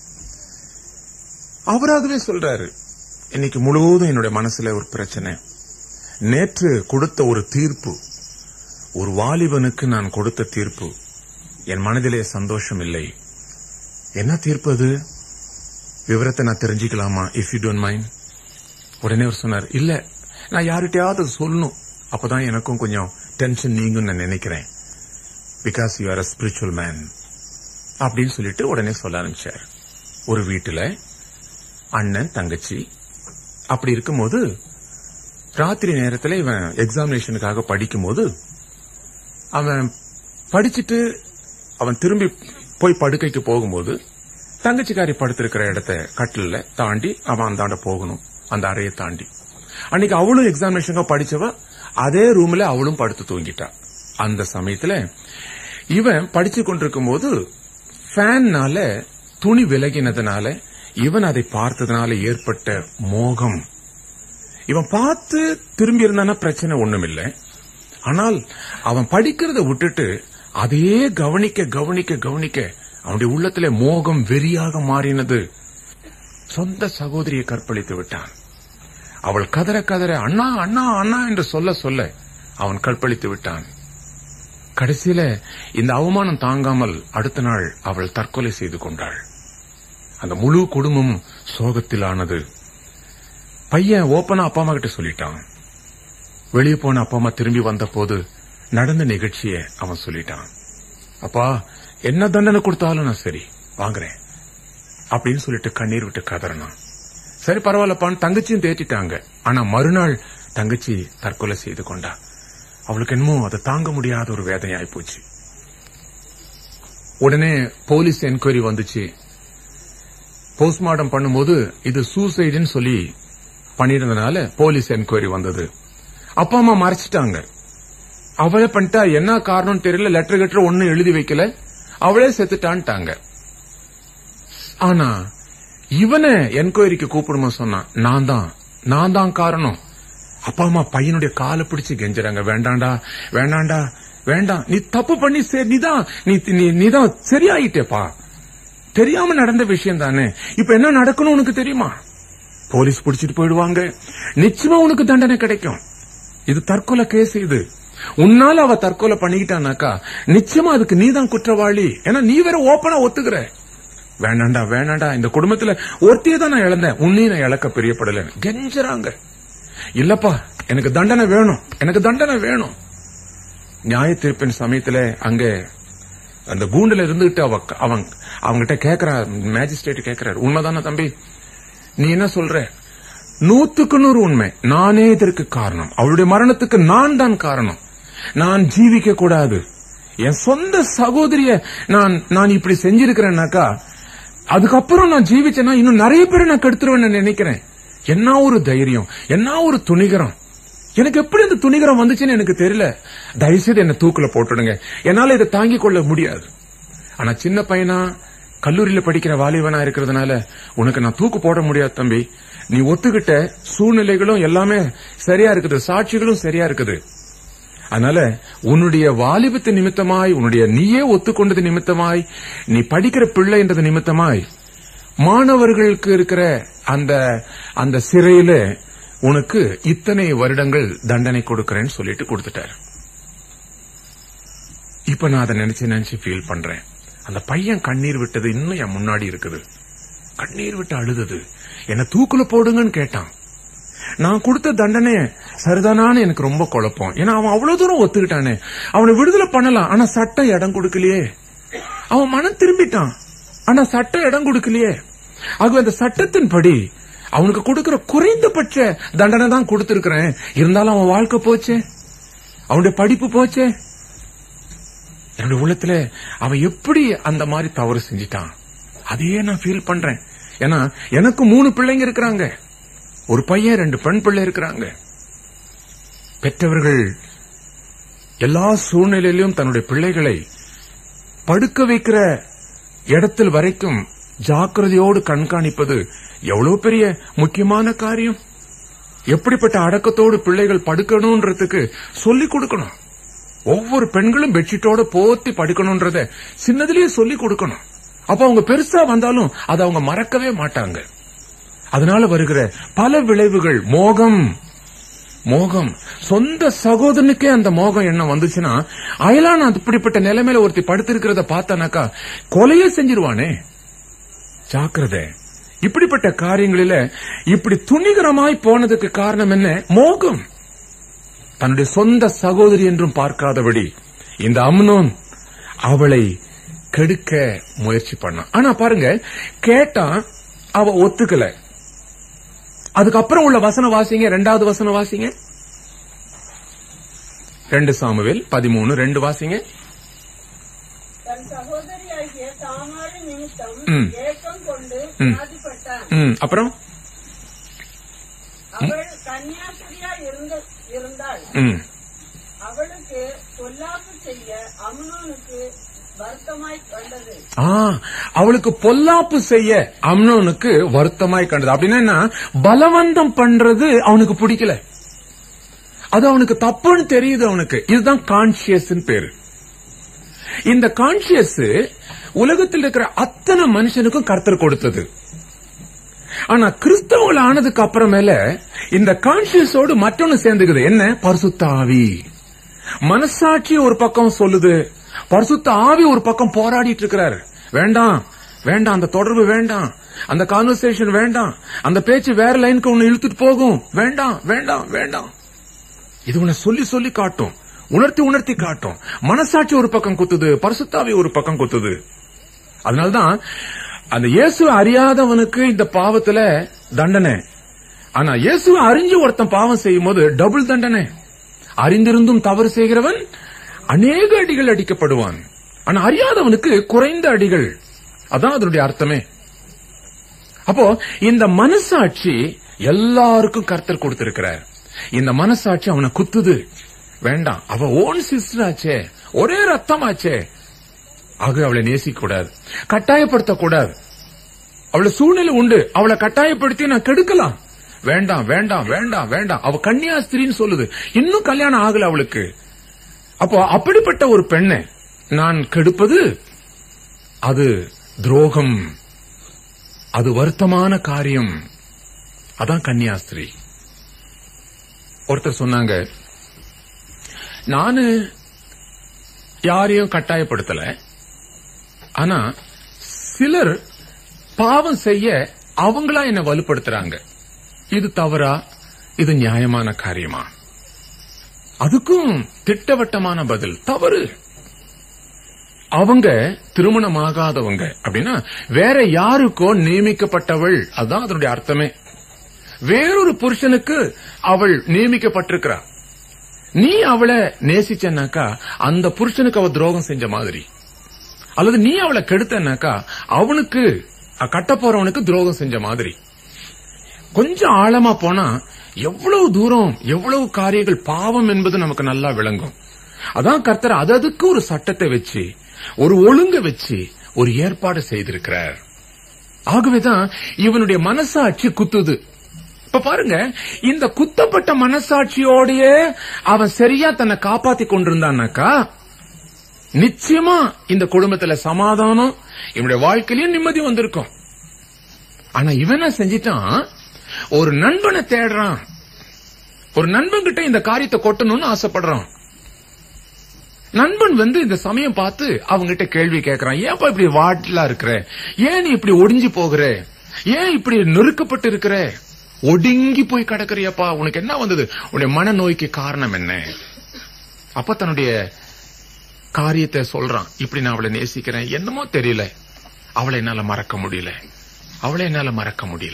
அவராகவே சொல்றாரு இன்னைக்கு முழுவதும் என்னுடைய மனசுல ஒரு பிரச்சனை நேற்று கொடுத்த ஒரு தீர்ப்பு ஒரு வாலிபனுக்கு நான் கொடுத்த தீர்ப்பு என் மனதிலே சந்தோஷம் இல்லை என்ன தீர்ப்பு அது விவரத்தை நான் தெரிஞ்சுக்கலாமா இஃப் யூ டோன்ட் மைண்ட் உடனே அவர் சொன்னார் இல்ல நான் யார்கிட்டயாவது அது சொல்லணும் அப்பதான் எனக்கும் கொஞ்சம் டென்ஷன் நீங்கும் நான் நினைக்கிறேன் because you are a spiritual man அப்படின்னு சொல்லிட்டு உடனே சொல்ல ஆரம்பிச்சார் ஒரு வீட்டுல அண்ணன் தங்கச்சி அப்படி இருக்கும்போது ராத்திரி நேரத்துல இவன் எக்ஸாமினேஷனுக்காக படிக்கும்போது அவன் படிச்சுட்டு அவன் திரும்பி போய் படுக்கைக்கு போகும்போது தங்கச்சிக்காரி படுத்திருக்கிற இடத்த கட்டில தாண்டி அவன் அந்தாண்ட போகணும் அந்த அறையை தாண்டி அன்னைக்கு அவளும் எக்ஸாமினேஷனுக்கு படிச்சவ அதே ரூம்ல அவளும் படுத்து தூங்கிட்டா அந்த சமயத்துல இவன் படிச்சு கொண்டிருக்கும் போது ஃபேன்னால துணி விலகினதுனால இவன் அதை பார்த்ததுனால ஏற்பட்ட மோகம் இவன் பார்த்து திரும்பி இருந்தானா பிரச்சனை ஒண்ணுமில்லை ஆனால் அவன் படிக்கிறத விட்டுட்டு அதையே கவனிக்க கவனிக்க கவனிக்க அவனுடைய உள்ளத்திலே மோகம் வெறியாக மாறினது சொந்த சகோதரியை கற்பழித்து விட்டான் அவள் கதற கதற அண்ணா அண்ணா அண்ணா என்று சொல்ல சொல்ல அவன் கற்பழித்து விட்டான் கடைசியில இந்த அவமானம் தாங்காமல் அடுத்த நாள் அவள் தற்கொலை செய்து கொண்டாள் அந்த முழு குடும்பம் சோகத்தில் ஆனது பையன் ஓப்பனா அப்பா அம்மா கிட்ட சொல்லிட்டான் வெளியே போன அப்பா அம்மா திரும்பி வந்த போது நடந்த நிகழ்ச்சிய அவன் சொல்லிட்டான் அப்பா என்ன தண்டனை கொடுத்தாலும் நான் சரி வாங்குறேன் அப்படின்னு சொல்லிட்டு கண்ணீர் விட்டு கதறினான் சரி பரவாயில்லப்பான்னு தங்கச்சியும் தேத்திட்டாங்க ஆனா மறுநாள் தங்கச்சி தற்கொலை செய்து கொண்டா அவளுக்கு என்னமோ அதை தாங்க முடியாத ஒரு வேதனையாய் போச்சு உடனே போலீஸ் என்கொயரி வந்துச்சு போஸ்ட்மார்ட்டம் பண்ணும்போது இது சூசைடுன்னு சொல்லி பண்ணிருந்தனால போலீஸ் என்கொயரி வந்தது அப்பா அம்மா மறைச்சிட்டாங்க அவளே பண்ணிட்டா என்ன காரணம் தெரியல லெட்டர் கெட்டர் ஒன்னும் எழுதி வைக்கல அவளே செத்துட்டான்ட்டாங்க ஆனா இவனை என்கொயரிக்கு கூப்பிடுமா சொன்னான் நான் தான் நான் தான் காரணம் அப்பா அம்மா பையனுடைய காலை பிடிச்சு கெஞ்சுறாங்க வேண்டாண்டா வேண்டாண்டா வேண்டாம் நீ தப்பு பண்ணி சரி நீதான் நீ நீ- நீதான் சரியாயிட்டேப்பா தெரியாம நடந்த விஷயம் தானே இப்ப என்ன நடக்கணும் உனக்கு தெரியுமா போலீஸ் பிடிச்சிட்டு போயிடுவாங்க நிச்சயமா உனக்கு தண்டனை கிடைக்கும் இது தற்கொலை கேஸ் இது உன்னால அவ தற்கொலை பண்ணிக்கிட்டானாக்கா நிச்சயமா அதுக்கு நீதான் குற்றவாளி ஏன்னா நீ வேற ஓப்பனா ஒத்துக்கிற வேணாண்டா வேணாண்டா இந்த குடும்பத்துல ஒருத்தையே தான் நான் இழந்தேன் உன்னையும் நான் இழக்க பிரியப்படல கெஞ்சுறாங்க இல்லப்பா எனக்கு தண்டனை வேணும் எனக்கு தண்டனை வேணும் நியாய தீர்ப்பின் சமயத்துல அங்க அந்த கூண்டுல இருந்துகிட்டு அவ அவன் அவங்கிட்ட கேக்குறா மேஜிஸ்ட்ரேட் கேக்குறாரு உண்மைதானே தம்பி நீ என்ன சொல்ற நூத்துக்கு நூறு உண்மை நானே இதற்கு காரணம் அவளுடைய மரணத்துக்கு நான் தான் காரணம் நான் ஜீவிக்க கூடாது என் சொந்த சகோதரிய நான் நான் இப்படி செஞ்சிருக்கிறேன்னாக்கா அதுக்கப்புறம் நான் ஜீவிச்சேன்னா இன்னும் நிறைய பேரை நான் கெடுத்துருவேன்னு நினைக்கிறேன் என்ன ஒரு தைரியம் என்ன ஒரு துணிகரம் எனக்கு எப்படி அந்த துணிகரம் வந்துச்சுன்னு எனக்கு தெரியல தயவுசெய்து என்ன தூக்குல போட்டுடுங்க என்னால இதை தாங்கிக் கொள்ள முடியாது ஆனா சின்ன பையனா கல்லூரியில படிக்கிற வாலிபனா இருக்கிறதுனால உனக்கு நான் தூக்கு போட முடியாது தம்பி நீ ஒத்துக்கிட்ட சூழ்நிலைகளும் எல்லாமே சரியா இருக்குது சாட்சிகளும் சரியா இருக்குது அதனால உன்னுடைய வாலிபத்து நிமித்தமாய் உன்னுடைய நீயே ஒத்துக்கொண்டது நிமித்தமாய் நீ படிக்கிற பிள்ளைன்றது நிமித்தமாய் மாணவர்களுக்கு இருக்கிற அந்த அந்த சிறையில உனக்கு இத்தனை வருடங்கள் தண்டனை கொடுக்கறேன்னு சொல்லிட்டு கொடுத்துட்டாரு இப்ப நான் அதை நினைச்சு நினைச்சு ஃபீல் பண்றேன் அந்த பையன் கண்ணீர் விட்டது இன்னும் என் முன்னாடி இருக்குது கண்ணீர் விட்டு அழுதது என்ன தூக்குல போடுங்கன்னு கேட்டான் நான் கொடுத்த தண்டனை சரிதானான்னு எனக்கு ரொம்ப குழப்பம் ஏன்னா அவன் அவ்வளவு தூரம் ஒத்துக்கிட்டானே அவனை விடுதலை பண்ணலாம் ஆனா சட்டம் இடம் கொடுக்கலையே அவன் மனம் திரும்பிட்டான் ஆனா சட்டம் இடம் கொடுக்கலையே ஆகவே அந்த சட்டத்தின்படி அவனுக்கு கொடுக்கிற குறைந்தபட்ச தண்டனை தான் கொடுத்திருக்கிறேன் இருந்தாலும் அவன் வாழ்க்கை போச்சே அவனுடைய படிப்பு போச்சே என்னுடைய உள்ளத்துல அவன் எப்படி அந்த மாதிரி தவறு செஞ்சிட்டான் அதையே நான் ஃபீல் பண்றேன் ஏன்னா எனக்கு மூணு பிள்ளைங்க இருக்கிறாங்க ஒரு பையன் ரெண்டு பெண் பிள்ளை இருக்கிறாங்க பெற்றவர்கள் எல்லா சூழ்நிலையிலும் தன்னுடைய பிள்ளைகளை படுக்க வைக்கிற இடத்தில் வரைக்கும் ஜாக்கிரதையோடு கண்காணிப்பது எவ்வளவு பெரிய முக்கியமான காரியம் எப்படிப்பட்ட அடக்கத்தோடு பிள்ளைகள் படுக்கணும்ன்றதுக்கு சொல்லிக் கொடுக்கணும் ஒவ்வொரு பெண்களும் பெட்ஷீட்டோட போத்தி படுக்கணும்ன்றத சின்னதிலேயே சொல்லிக் கொடுக்கணும் அப்ப அவங்க பெருசா வந்தாலும் அதை அவங்க மறக்கவே மாட்டாங்க அதனால வருகிற பல விளைவுகள் மோகம் மோகம் சொந்த சகோதரனுக்கே அந்த மோகம் எண்ணம் வந்துச்சுன்னா அயலான அப்படிப்பட்ட நிலைமையில ஒருத்தி படுத்திருக்கிறத பார்த்தானாக்கா கொலையே செஞ்சிருவானே ஜாக்கிரதை இப்படிப்பட்ட காரியங்களில இப்படி துணிகரமாய் போனதுக்கு காரணம் என்ன மோகம் தன்னுடைய சொந்த சகோதரி என்றும் பார்க்காதபடி இந்த அம்னோன் அவளை கெடுக்க முயற்சி பண்ணான் ஆனா பாருங்க கேட்டா அவ ஒத்துக்கல அதுக்கப்புறம் உள்ள வசன வாசிங்க ரெண்டாவது வசன வாசிங்க ரெண்டு சாமுவேல் பதிமூணு ரெண்டு வாசிங்க தன் சகோதரியாகிய தாமாறு நிமித்தம் ம். ஏக்கம் கொண்டு ம். பாதிப்பட்டான் ம், அப்புறம் அவள் கன்னியாஸ்திரியா இருந்த இருந்தாள் ம், அவளுக்கு பொல்லாப்பு செய்ய அம்னோனுக்கு வருத்தமாய் வந்தது ஆ அவளுக்கு பொல்லாப்பு செய்ய அம்னோனுக்கு வருத்தமாய் கண்டது அப்படின்னா என்ன? பலவந்தம் பண்றது அவனுக்கு பிடிக்கல அது அவனுக்கு தப்புன்னு தெரியுது அவனுக்கு இதுதான் கான்சியஸ் பேரு இந்த கான்சியஸ் உலகத்தில் இருக்கிற அத்தனை மனுஷனுக்கும் கர்த்தர் கொடுத்தது ஆனா கிறிஸ்தவங்கள் ஆனதுக்கு அப்புறமேல இந்த கான்சியஸோடு மற்றொன்னு சேர்ந்துக்குது என்ன பரிசுத்த ஆவி மனசாட்சி ஒரு பக்கம் சொல்லுது பரிசுத்த ஆவி ஒரு பக்கம் போராடிட்டு இருக்கிறார் வேண்டாம் வேண்டாம் அந்த தொடர்பு வேண்டாம் அந்த கான்வர்சேஷன் வேண்டாம் அந்த பேச்சு வேற லைனுக்கு ஒன்னு இழுத்துட்டு போகும் வேண்டாம் வேண்டாம் வேண்டாம் இது உன்னை சொல்லி சொல்லி காட்டும் உணர்த்தி உணர்த்தி காட்டும் மனசாட்சி ஒரு பக்கம் குத்துது பரிசுத்தாவி ஒரு பக்கம் குத்துது அதனால்தான் அந்த இயேசுவை அறியாதவனுக்கு இந்த பாவத்துல தண்டனை ஆனா இயேசுவை அறிஞ்சு ஒருத்தன் பாவம் செய்யும் போது டபுள் தண்டனை அறிந்திருந்தும் தவறு செய்கிறவன் அநேக அடிகள் அடிக்கப்படுவான் ஆனா அறியாதவனுக்கு குறைந்த அடிகள் அதான் அதனுடைய அர்த்தமே அப்போ இந்த மனசாட்சி எல்லாருக்கும் கர்த்தர் கொடுத்திருக்கிறார் இந்த மனசாட்சி அவனை குத்துது வேண்டாம் அவ ஓன் சிஸ்டர் ஆச்சே ஒரே ரத்தமாச்சே ஆக அவளை நேசிக்க கூடாது கட்டாயப்படுத்த கூடாது அவளை சூழ்நிலை உண்டு அவளை கட்டாயப்படுத்தி நான் கெடுக்கலாம் வேண்டாம் வேண்டாம் வேண்டாம் வேண்டாம் அவ கன்னியாஸ்திரின்னு சொல்லுது இன்னும் கல்யாணம் ஆகல அவளுக்கு அப்போ அப்படிப்பட்ட ஒரு பெண்ணை நான் கெடுப்பது அது துரோகம் அது வருத்தமான காரியம் அதான் கன்னியாஸ்திரி ஒருத்தர் சொன்னாங்க நானு யாரையும் கட்டாயப்படுத்தல ஆனா சிலர் பாவம் செய்ய அவங்களா என்ன வலுப்படுத்துறாங்க இது தவறா இது நியாயமான காரியமா அதுக்கும் திட்டவட்டமான பதில் தவறு அவங்க திருமணமாகாதவங்க அப்படின்னா வேற யாருக்கோ நியமிக்கப்பட்டவள் அதான் அதனுடைய அர்த்தமே வேறொரு புருஷனுக்கு அவள் நியமிக்கப்பட்டிருக்கிறா நீ அவளை நேசிச்சனாக்கா அந்த புருஷனுக்கு அவ துரோகம் செஞ்ச மாதிரி அல்லது நீ அவளை கெடுத்தனாக்கா அவனுக்கு கட்ட போறவனுக்கு துரோகம் செஞ்ச மாதிரி கொஞ்சம் ஆழமா போனா எவ்வளவு தூரம் எவ்வளவு காரியங்கள் பாவம் என்பது நமக்கு நல்லா விளங்கும் அதான் கர்த்தர் அததுக்கு ஒரு சட்டத்தை வச்சு ஒரு ஒழுங்க வச்சு ஒரு ஏற்பாடு செய்திருக்கிறார் ஆகவேதான் இவனுடைய மனசாட்சி குத்துது இப்ப பாருங்க இந்த குத்தப்பட்ட மனசாட்சியோடயே அவன் சரியா தன்னை காப்பாத்தி கொண்டிருந்தான்னாக்கா நிச்சயமா இந்த குடும்பத்துல சமாதானம் இவனுடைய வாழ்க்கையிலயும் நிம்மதி வந்திருக்கும் ஆனா இவன் என்ன செஞ்சிட்டான் ஒரு நண்பனை தேடுறான் ஒரு நண்பன் கிட்ட இந்த காரியத்தை கொட்டணும்னு ஆசைப்படுறான் நண்பன் வந்து இந்த சமயம் பார்த்து அவங்கிட்ட கேள்வி கேட்கறான் ஏன்பா இப்படி வாட்டிலா இருக்கிற ஏன் நீ இப்படி ஒடிஞ்சு போகிற ஏன் இப்படி நொறுக்கப்பட்டு இருக்கிற ஒடுங்கி போய் கிடக்குறியப்பா உனக்கு என்ன வந்தது உன்னுடைய மனநோய்க்கு காரணம் என்ன அப்ப தன்னுடைய காரியத்தை சொல்றான் இப்படி நான் அவளை நேசிக்கிறேன் என்னமோ தெரியல அவளை என்னால மறக்க முடியல அவளை என்னால மறக்க முடியல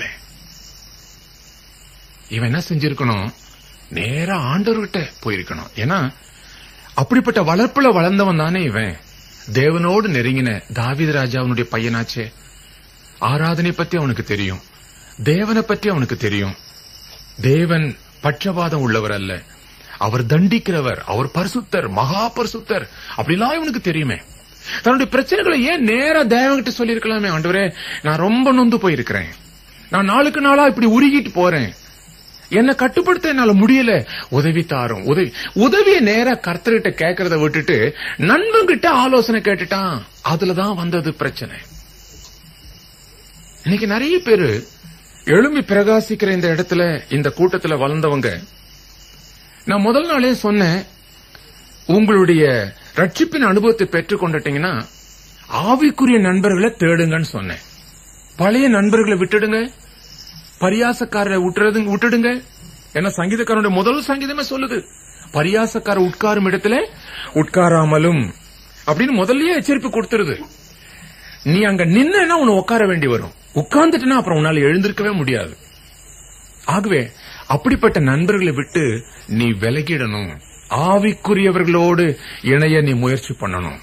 இவன் என்ன செஞ்சிருக்கணும் நேரா ஆண்டவர்கிட்ட போயிருக்கணும் ஏன்னா அப்படிப்பட்ட வளர்ப்புல வளர்ந்தவன் தானே இவன் தேவனோடு நெருங்கின தாவீது ராஜாவுடைய பையனாச்சே ஆராதனை பத்தி அவனுக்கு தெரியும் தேவனை பத்தி அவனுக்கு தெரியும் தேவன் பட்சபாதம் உள்ளவர் அல்ல அவர் தண்டிக்கிறவர் அவர் பரிசுத்தர் மகா பரிசுத்தர் அப்படிலாம் இவனுக்கு தெரியுமே தன்னுடைய பிரச்சனைகளை ஏன் நேரா தேவன்கிட்ட சொல்லியிருக்கலாமே ஆண்டவரே நான் ரொம்ப நொந்து போயிருக்கிறேன் நான் நாளுக்கு நாளா இப்படி உருகிட்டு போறேன் என்ன கட்டுப்படுத்த என்னால முடியல உதவி தாரும் உதவி உதவியை நேரா கர்த்தர்கிட்ட கேட்கறத விட்டுட்டு நண்பன்கிட்ட ஆலோசனை கேட்டுட்டான் அதுலதான் வந்தது பிரச்சனை இன்னைக்கு நிறைய பேரு எழும்பி பிரகாசிக்கிற இந்த இடத்துல இந்த கூட்டத்துல வளர்ந்தவங்க நான் முதல் நாளே சொன்னேன் உங்களுடைய ரட்சிப்பின் அனுபவத்தை பெற்றுக் கொண்டுட்டீங்கன்னா ஆவிக்குரிய நண்பர்களை தேடுங்கன்னு சொன்னேன் பழைய நண்பர்களை விட்டுடுங்க பரியாசக்காரரை விட்டுறது விட்டுடுங்க ஏன்னா சங்கீதக்காரனுடைய முதல் சங்கீதமே சொல்லுது பரியாசக்கார உட்காரும் இடத்துல உட்காராமலும் அப்படின்னு முதல்லயே எச்சரிப்பு கொடுத்துருது நீ அங்க நின்னா உன்னை உட்கார வேண்டி வரும் உட்கார்ந்துட்டுனா அப்புறம் உன்னால எழுந்திருக்கவே முடியாது ஆகவே அப்படிப்பட்ட நண்பர்களை விட்டு நீ விலகிடணும் ஆவிக்குரியவர்களோடு இணைய நீ முயற்சி பண்ணணும்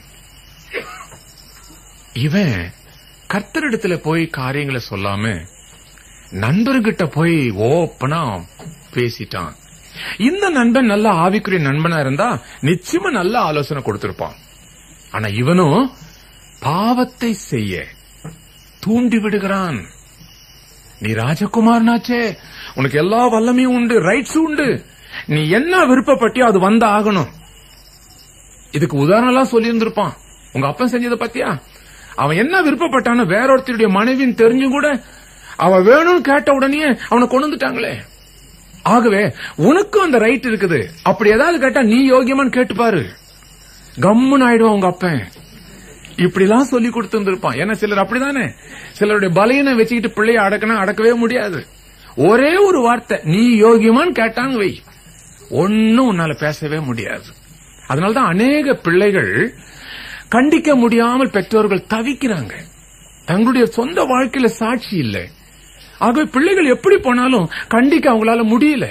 இவன் கர்த்தரிடத்துல போய் காரியங்களை சொல்லாம நண்பர்கிட்ட போய் ஓப்பனா பேசிட்டான் இந்த நண்பன் நல்ல ஆவிக்குரிய நண்பனா இருந்தா நிச்சயமா நல்ல ஆலோசனை கொடுத்திருப்பான் ஆனா இவனும் பாவத்தை செய்ய தூண்டி விடுகிறான் நீ ராஜகுமாரனாச்சே உனக்கு எல்லா வல்லமையும் உண்டு ரைட்ஸ் உண்டு நீ என்ன விருப்பப்பட்டியோ அது வந்த ஆகணும் இதுக்கு உதாரணம் எல்லாம் சொல்லி இருந்திருப்பான் உங்க அப்பன் செஞ்சதை பத்தியா அவன் என்ன விருப்பப்பட்டானோ வேற ஒருத்தருடைய மனைவின்னு தெரிஞ்சும் கூட அவ வேணும்னு கேட்ட உடனே அவனை கொண்டு வந்துட்டாங்களே ஆகவே உனக்கும் அந்த ரைட் இருக்குது அப்படி ஏதாவது கேட்டா நீ யோகியமான்னு கேட்டு பாரு கம்முன்னு ஆயிடுவான் உங்க அப்பன் இப்படிலாம் சொல்லி கொடுத்திருந்திருப்பான் ஏன்னா சிலர் அப்படிதானே சிலருடைய பலையனை வச்சுக்கிட்டு பிள்ளைய அடக்கணும் அடக்கவே முடியாது ஒரே ஒரு வார்த்தை நீ யோகியமான்னு கேட்டாங்க வை ஒன்னும் உன்னால பேசவே முடியாது அதனாலதான் அநேக பிள்ளைகள் கண்டிக்க முடியாமல் பெற்றோர்கள் தவிக்கிறாங்க தங்களுடைய சொந்த வாழ்க்கையில சாட்சி இல்லை ஆகவே பிள்ளைகள் எப்படி போனாலும் கண்டிக்க அவங்களால முடியல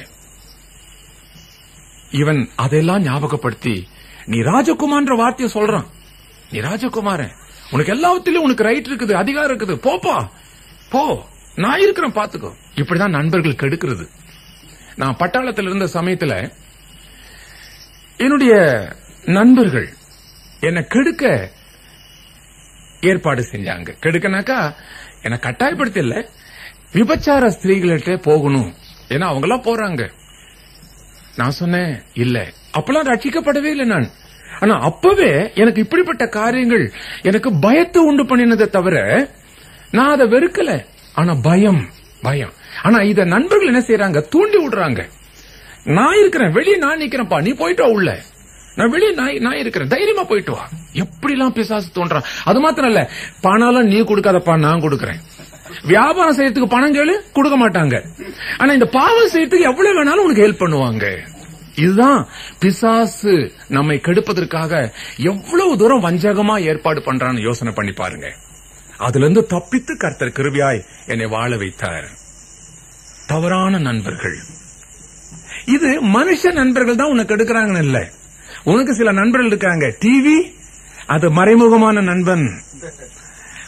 இவன் அதெல்லாம் ஞாபகப்படுத்தி நீ ராஜகுமார்ன்ற வார்த்தையை சொல்றான் நீ ராஜகுமாரன் உனக்கு எல்லாத்திலும் உனக்கு ரைட் இருக்குது அதிகாரம் இருக்குது போப்பா போ நான் இருக்கிறேன் பாத்துக்கோ இப்படிதான் நண்பர்கள் கெடுக்கிறது நான் பட்டாளத்தில் இருந்த சமயத்துல என்னுடைய நண்பர்கள் என்னை கெடுக்க ஏற்பாடு செஞ்சாங்க கெடுக்கனாக்கா என்ன கட்டாயப்படுத்த இல்ல விபச்சார ஸ்திரீகள்கிட்ட போகணும் ஏன்னா அவங்க எல்லாம் போறாங்க நான் சொன்னேன் இல்ல அப்பெல்லாம் ரட்சிக்கப்படவே இல்லை நான் ஆனா அப்பவே எனக்கு இப்படிப்பட்ட காரியங்கள் எனக்கு பயத்தை உண்டு பண்ணினதை தவிர நான் அதை வெறுக்கல ஆனா பயம் பயம் ஆனா இத நண்பர்கள் என்ன செய்யறாங்க தூண்டி விடுறாங்க நான் இருக்கிறேன் வெளியே நான் நிக்கிறேன்ப்பா நீ போயிட்டு வா உள்ள நான் வெளியே நான் நான் இருக்கிறேன் தைரியமா போயிட்டு வா எப்படிலாம் பிசாசு தோன்றான் அது மாத்திரம் இல்ல பணம் நீ கொடுக்காதப்பா நான் கொடுக்கறேன் வியாபாரம் செய்யறதுக்கு பணம் கேளு கொடுக்க மாட்டாங்க ஆனா இந்த பாவம் செய்யறதுக்கு எவ்வளவு வேணாலும் உனக்கு ஹெல்ப் பண்ணுவாங்க இதுதான் பிசாசு நம்மை கெடுப்பதற்காக எவ்வளவு தூரம் வஞ்சகமா ஏற்பாடு பண்றான்னு யோசனை பண்ணி பாருங்க அதுல இருந்து தப்பித்து கர்த்தர் கிருபியாய் என்னை வாழ வைத்தார் தவறான நண்பர்கள் இது மனுஷ நண்பர்கள் தான் உனக்கு எடுக்கிறாங்கன்னு இல்ல உனக்கு சில நண்பர்கள் இருக்காங்க டிவி அது மறைமுகமான நண்பன்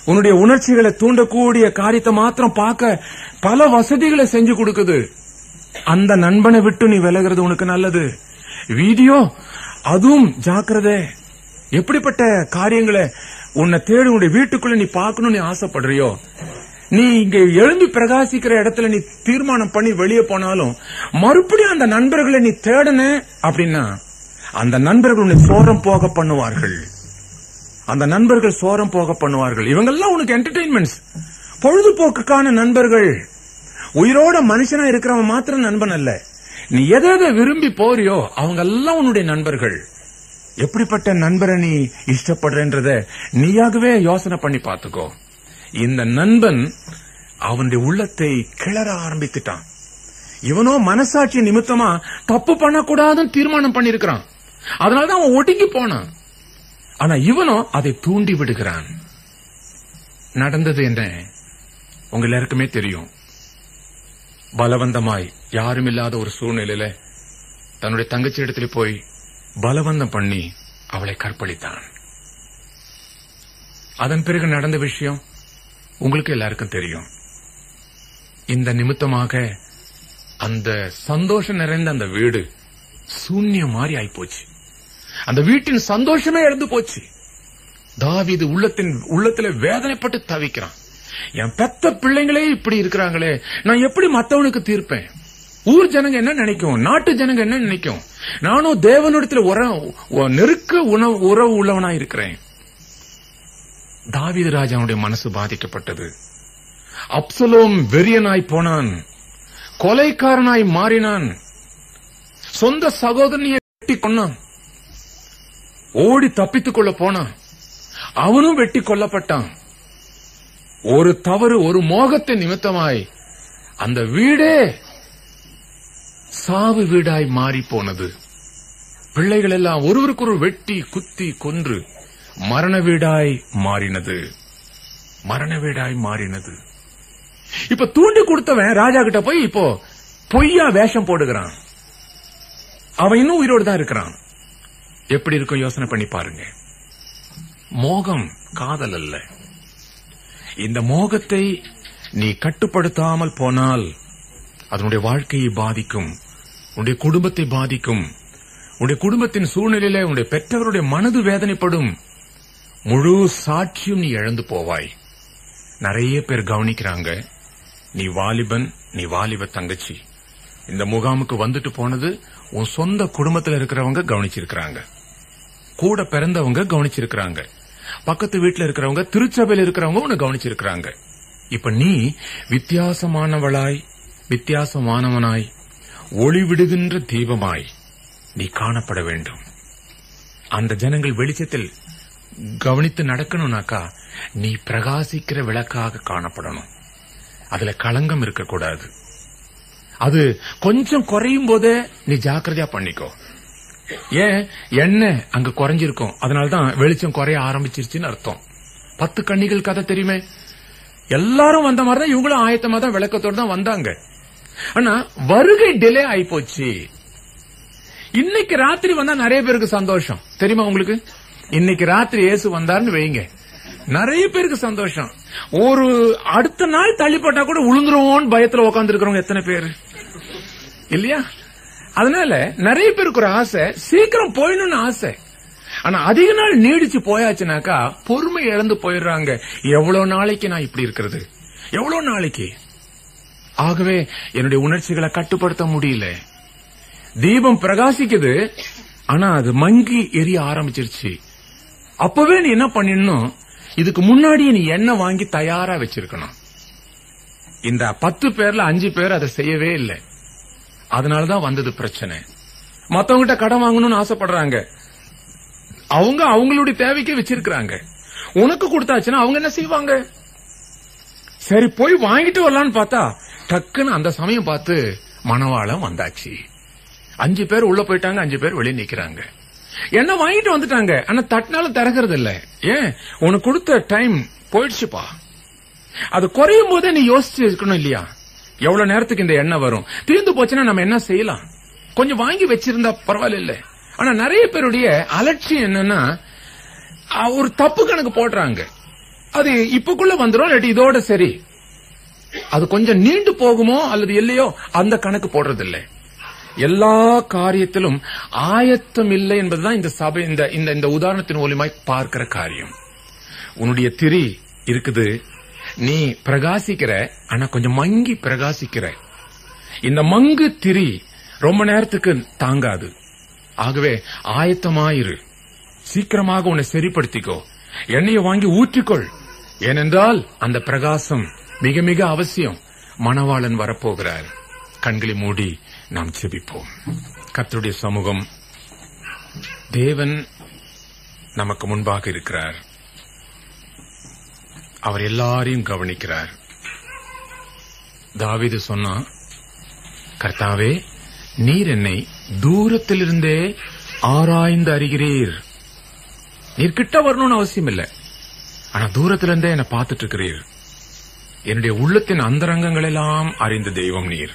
உன்னுடைய உணர்ச்சிகளை தூண்டக்கூடிய காரியத்தை மாத்திரம் பார்க்க பல வசதிகளை செஞ்சு கொடுக்குது அந்த நண்பனை விட்டு நீ விலகிறது உனக்கு நல்லது வீடியோ அதுவும் ஜாக்கிரதை எப்படிப்பட்ட காரியங்களை உன்னை தேடி உன்னுடைய வீட்டுக்குள்ள நீ பார்க்கணும்னு நீ ஆசைப்படுறியோ நீ இங்க எழும்பி பிரகாசிக்கிற இடத்துல நீ தீர்மானம் பண்ணி வெளியே போனாலும் மறுபடியும் அந்த நண்பர்களை நீ தேடன அப்படின்னா அந்த நண்பர்கள் உன்னை சோரம் போக பண்ணுவார்கள் அந்த நண்பர்கள் சோரம் போக பண்ணுவார்கள் இவங்கெல்லாம் உனக்கு என்டர்டைன்மெண்ட்ஸ் பொழுதுபோக்குக்கான நண்பர்கள் உயிரோட மனுஷனா இருக்கிறவன் மாத்திரம் நண்பன் அல்ல நீ எதை எதை விரும்பி போறியோ அவங்க எல்லாம் உன்னுடைய நண்பர்கள் எப்படிப்பட்ட நண்பரை நீ இஷ்டப்படுறன்றத நீயாகவே யோசனை பண்ணி பார்த்துக்கோ இந்த நண்பன் அவனுடைய உள்ளத்தை கிளற ஆரம்பித்துட்டான் இவனோ மனசாட்சி நிமித்தமா தப்பு பண்ணக்கூடாதுன்னு தீர்மானம் பண்ணிருக்கிறான் அதனாலதான் அவன் ஒடுங்கி போனான் ஆனா இவனோ அதை தூண்டி விடுகிறான் நடந்தது என்ன உங்க எல்லாருக்குமே தெரியும் பலவந்தமாய் யாரும் இல்லாத ஒரு சூழ்நிலையில தன்னுடைய தங்கச்சி இடத்துல போய் பலவந்தம் பண்ணி அவளை கற்பழித்தான் அதன் பிறகு நடந்த விஷயம் உங்களுக்கு எல்லாருக்கும் தெரியும் இந்த நிமித்தமாக அந்த சந்தோஷம் நிறைந்த அந்த வீடு சூன்யம் மாதிரி ஆயிப்போச்சு அந்த வீட்டின் சந்தோஷமே இழந்து போச்சு தாவீது உள்ளத்தின் உள்ளத்துல வேதனைப்பட்டு தவிக்கிறான் என் பெத்த பிள்ளைங்களே இப்படி இருக்கிறாங்களே நான் எப்படி மத்தவனுக்கு தீர்ப்பேன் ஊர் ஜனங்க என்ன நினைக்கும் நாட்டு ஜனங்க என்ன நினைக்கும் நானும் தேவனிடத்துல உற- நெருக்க உணவு உறவு உள்ளவனா இருக்கிறேன் தாவீது ராஜாவுடைய மனசு பாதிக்கப்பட்டது அப்சலோம் வெறியனாய் போனான் கொலைக்காரனாய் மாறினான் சொந்த சகோதரனையை வெட்டி கொன்னான் ஓடி தப்பித்துக் கொள்ள போனான் அவனும் வெட்டி கொல்லப்பட்டான் ஒரு தவறு ஒரு மோகத்தின் நிமித்தமாய் அந்த வீடே சாவு வீடாய் மாறி போனது பிள்ளைகள் எல்லாம் ஒருவருக்கொரு வெட்டி குத்தி கொன்று மரண வீடாய் மாறினது மரண வீடாய் மாறினது இப்ப தூண்டி கொடுத்தவன் ராஜா கிட்ட போய் இப்போ பொய்யா வேஷம் போடுகிறான் அவன் இன்னும் உயிரோடு தான் இருக்கிறான் எப்படி இருக்கும் யோசனை பண்ணி பாருங்க மோகம் காதல் அல்ல இந்த மோகத்தை நீ கட்டுப்படுத்தாமல் போனால் அதனுடைய வாழ்க்கையை பாதிக்கும் உன்னுடைய குடும்பத்தை பாதிக்கும் உன்னுடைய குடும்பத்தின் சூழ்நிலையில உன்னுடைய பெற்றவருடைய மனது வேதனைப்படும் முழு சாட்சியும் நீ இழந்து போவாய் நிறைய பேர் கவனிக்கிறாங்க நீ வாலிபன் நீ வாலிப தங்கச்சி இந்த முகாமுக்கு வந்துட்டு போனது உன் சொந்த குடும்பத்துல இருக்கிறவங்க கவனிச்சிருக்கிறாங்க கூட பிறந்தவங்க கவனிச்சிருக்கிறாங்க பக்கத்து வீட்டுல இருக்கிறவங்க திருச்சபையில் இருக்கிறவங்க உன்னை கவனிச்சிருக்கிறாங்க இப்ப நீ வித்தியாசமானவளாய் வித்தியாசமானவனாய் ஒளி விடுகின்ற தீபமாய் நீ காணப்பட வேண்டும் அந்த ஜனங்கள் வெளிச்சத்தில் கவனித்து நடக்கணும்னாக்கா நீ பிரகாசிக்கிற விளக்காக காணப்படணும் அதுல களங்கம் இருக்கக்கூடாது அது கொஞ்சம் குறையும் போதே நீ ஜாக்கிரதையா பண்ணிக்கோ ஏன் எண்ணெய் அங்க குறைஞ்சிருக்கும் அதனாலதான் வெளிச்சம் குறைய ஆரம்பிச்சிருச்சுன்னு அர்த்தம் பத்து கன்னிகள் கதை தெரியுமே எல்லாரும் வந்த மாதிரி தான் இவங்களும் ஆயத்தமா தான் விளக்கத்தோட தான் வந்தாங்க ஆனா வருகை டிலே ஆயிப்போச்சு இன்னைக்கு ராத்திரி வந்தா நிறைய பேருக்கு சந்தோஷம் தெரியுமா உங்களுக்கு இன்னைக்கு ராத்திரி இயேசு வந்தாருன்னு வைங்க நிறைய பேருக்கு சந்தோஷம் ஒரு அடுத்த நாள் தள்ளி போட்டா கூட உளுந்துருவோம்னு பயத்துல உட்கார்ந்து இருக்கிறவங்க எத்தனை பேரு இல்லையா அதனால நிறைய பேருக்கு ஒரு ஆசை சீக்கிரம் போயிடணும்னு ஆசை ஆனா அதிக நாள் நீடிச்சு போயாச்சுனாக்கா பொறுமை இழந்து போயிடுறாங்க எவ்வளவு நாளைக்கு நான் இப்படி இருக்கிறது எவ்வளவு நாளைக்கு ஆகவே என்னுடைய உணர்ச்சிகளை கட்டுப்படுத்த முடியல தீபம் பிரகாசிக்குது ஆனா அது மங்கி எரிய ஆரம்பிச்சிருச்சு அப்பவே நீ என்ன பண்ணிடணும் இதுக்கு முன்னாடியே நீ எண்ணெய் வாங்கி தயாரா வச்சிருக்கணும் இந்த பத்து பேர்ல அஞ்சு பேர் அதை செய்யவே இல்லை அதனாலதான் வந்தது பிரச்சனை மத்தவங்கிட்ட கடன் வாங்கணும்னு ஆசைப்படுறாங்க அவங்க அவங்களுடைய தேவைக்கு வச்சிருக்கிறாங்க உனக்கு கொடுத்தாச்சுன்னா அவங்க என்ன செய்வாங்க சரி போய் வாங்கிட்டு வரலான்னு பார்த்தா டக்குன்னு அந்த சமயம் பார்த்து மணவாளம் வந்தாச்சு அஞ்சு பேர் உள்ள போயிட்டாங்க அஞ்சு பேர் வெளியே நிக்கிறாங்க என்ன வாங்கிட்டு வந்துட்டாங்க ஆனா தட்டினாலும் திறக்கிறது இல்ல ஏன் உனக்கு கொடுத்த டைம் போயிடுச்சுப்பா அது குறையும் போதே நீ யோசிச்சு இருக்கணும் இல்லையா எவ்வளவு நேரத்துக்கு இந்த எண்ணெய் வரும் தீர்ந்து போச்சுன்னா நம்ம என்ன செய்யலாம் கொஞ்சம் வாங்கி வச்சிருந்தா பரவாயில்ல இல்ல ஆனா நிறைய பேருடைய அலட்சியம் என்னன்னா அஹ், ஒரு தப்பு கணக்கு போடுறாங்க அது இப்பக்குள்ள வந்துரும் இல்லாட்டி இதோட சரி அது கொஞ்சம் நீண்டு போகுமோ அல்லது இல்லையோ அந்த கணக்கு போடுறதில்லை எல்லா காரியத்திலும் ஆயத்தம் இல்லை என்பதுதான் இந்த சபை இந்த இந்த இந்த உதாரணத்தின் மூலியமாய் பார்க்கிற காரியம் உன்னுடைய திரி இருக்குது நீ பிரகாசிக்கிற ஆனா கொஞ்சம் மங்கி பிரகாசிக்கிற இந்த மங்கு திரி ரொம்ப நேரத்துக்கு தாங்காது ஆகவே ஆயத்தமாயிரு சீக்கிரமாக உன்னை சரிப்படுத்திக்கோ எண்ணெயை வாங்கி ஊற்றிக்கொள் ஏனென்றால் அந்த பிரகாசம் மிக மிக அவசியம் மணவாளன் வரப்போகிறார் கண்களை மூடி நாம் செபிப்போம் கர்த்தருடைய சமூகம் தேவன் நமக்கு முன்பாக இருக்கிறார் அவர் எல்லாரையும் கவனிக்கிறார் தாவீது சொன்னா கர்த்தாவே நீர் என்னை தூரத்திலிருந்தே ஆராய்ந்து அறிகிறீர் நீர் கிட்ட வரணும்னு அவசியம் இல்லை ஆனா தூரத்துல இருந்தே என்ன பார்த்துட்டு இருக்கிறீர் என்னுடைய உள்ளத்தின் அந்தரங்கங்கள் எல்லாம் அறிந்த தெய்வம் நீர்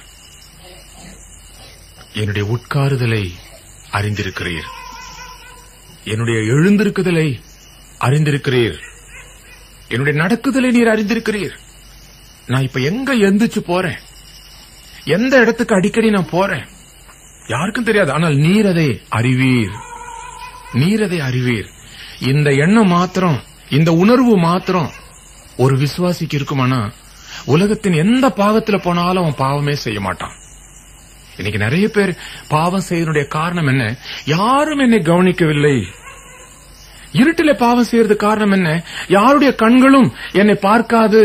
என்னுடைய உட்காருதலை அறிந்திருக்கிறீர் என்னுடைய எழுந்திருக்குதலை அறிந்திருக்கிறீர் என்னுடைய நடக்குதலை நீர் அறிந்திருக்கிறீர் நான் இப்ப எங்க எந்திரிச்சு போறேன் எந்த இடத்துக்கு அடிக்கடி நான் போறேன் யாருக்கும் தெரியாது ஆனால் நீர் அதை அறிவீர் நீர் அதை அறிவீர் இந்த எண்ணம் மாத்திரம் இந்த உணர்வு மாத்திரம் ஒரு விசுவாசிக்கு இருக்குமானா உலகத்தின் எந்த பாவத்துல போனாலும் அவன் பாவமே செய்ய மாட்டான் இன்னைக்கு நிறைய பேர் பாவம் செய்யறதுடைய காரணம் என்ன யாரும் என்னை கவனிக்கவில்லை இருட்டில பாவம் செய்யறது காரணம் என்ன யாருடைய கண்களும் என்னை பார்க்காது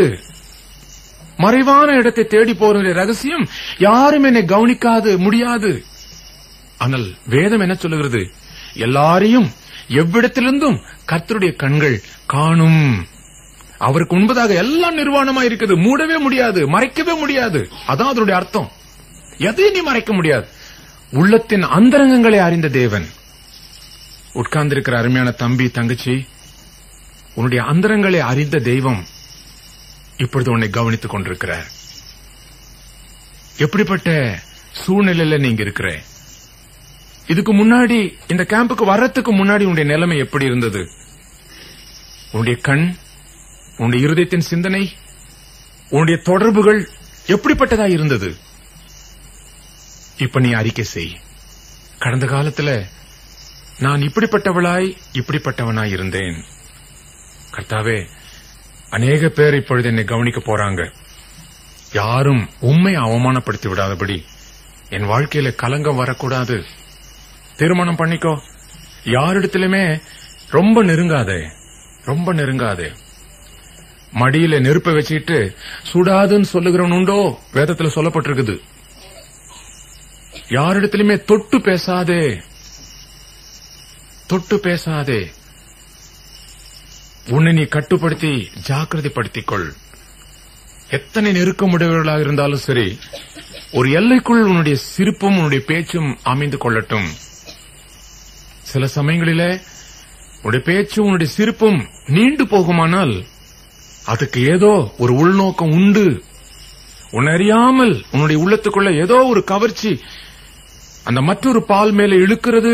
மறைவான இடத்தை தேடி போற ரகசியம் யாரும் என்னை கவனிக்காது முடியாது ஆனால் வேதம் என்ன சொல்லுகிறது எல்லாரையும் எவ்விடத்திலிருந்தும் கர்த்தருடைய கண்கள் காணும் அவருக்கு முன்பதாக எல்லாம் நிர்வாணமா இருக்குது மூடவே முடியாது மறைக்கவே முடியாது அதான் அதனுடைய அர்த்தம் எதையும் நீ மறைக்க முடியாது உள்ளத்தின் அந்தரங்கங்களை அறிந்த தேவன் உட்கார்ந்திருக்கிற அருமையான தம்பி தங்கச்சி உன்னுடைய அந்தரங்களை அறிந்த தெய்வம் இப்பொழுது உன்னை கவனித்துக் கொண்டிருக்கிறார் எப்படிப்பட்ட சூழ்நிலையில நீங்க இருக்கிற இதுக்கு முன்னாடி இந்த கேம்புக்கு வர்றதுக்கு முன்னாடி உன்னுடைய நிலைமை எப்படி இருந்தது உன்னுடைய கண் உன்னுடைய இருதயத்தின் சிந்தனை உன்னுடைய தொடர்புகள் எப்படிப்பட்டதா இருந்தது இப்ப நீ அறிக்கை செய் கடந்த காலத்துல நான் இப்படிப்பட்டவளாய் இப்படிப்பட்டவனாய் இருந்தேன் கர்த்தாவே அநேக பேர் இப்பொழுது என்னை கவனிக்க போறாங்க யாரும் உண்மை அவமானப்படுத்தி விடாதபடி என் வாழ்க்கையில கலங்கம் வரக்கூடாது திருமணம் பண்ணிக்கோ யாரிடத்திலுமே ரொம்ப நெருங்காதே ரொம்ப நெருங்காதே மடியில நெருப்பை வச்சுக்கிட்டு சுடாதுன்னு சொல்லுகிறவன் உண்டோ வேதத்துல சொல்லப்பட்டிருக்குது யாரிடத்திலுமே தொட்டு பேசாதே தொட்டு பேசாதே உன்னை நீ கட்டுப்படுத்தி ஜாக்கிரதைப்படுத்திக் கொள் எத்தனை நெருக்கமுடையவர்களாக இருந்தாலும் சரி ஒரு எல்லைக்குள் உன்னுடைய சிரிப்பும் உன்னுடைய பேச்சும் அமைந்து கொள்ளட்டும் சில சமயங்களிலே உன்னுடைய பேச்சும் உன்னுடைய சிரிப்பும் நீண்டு போகுமானால் அதுக்கு ஏதோ ஒரு உள்நோக்கம் உண்டு உன்னை அறியாமல் உன்னுடைய உள்ளத்துக்குள்ள ஏதோ ஒரு கவர்ச்சி அந்த மற்றொரு பால் மேல இழுக்கிறது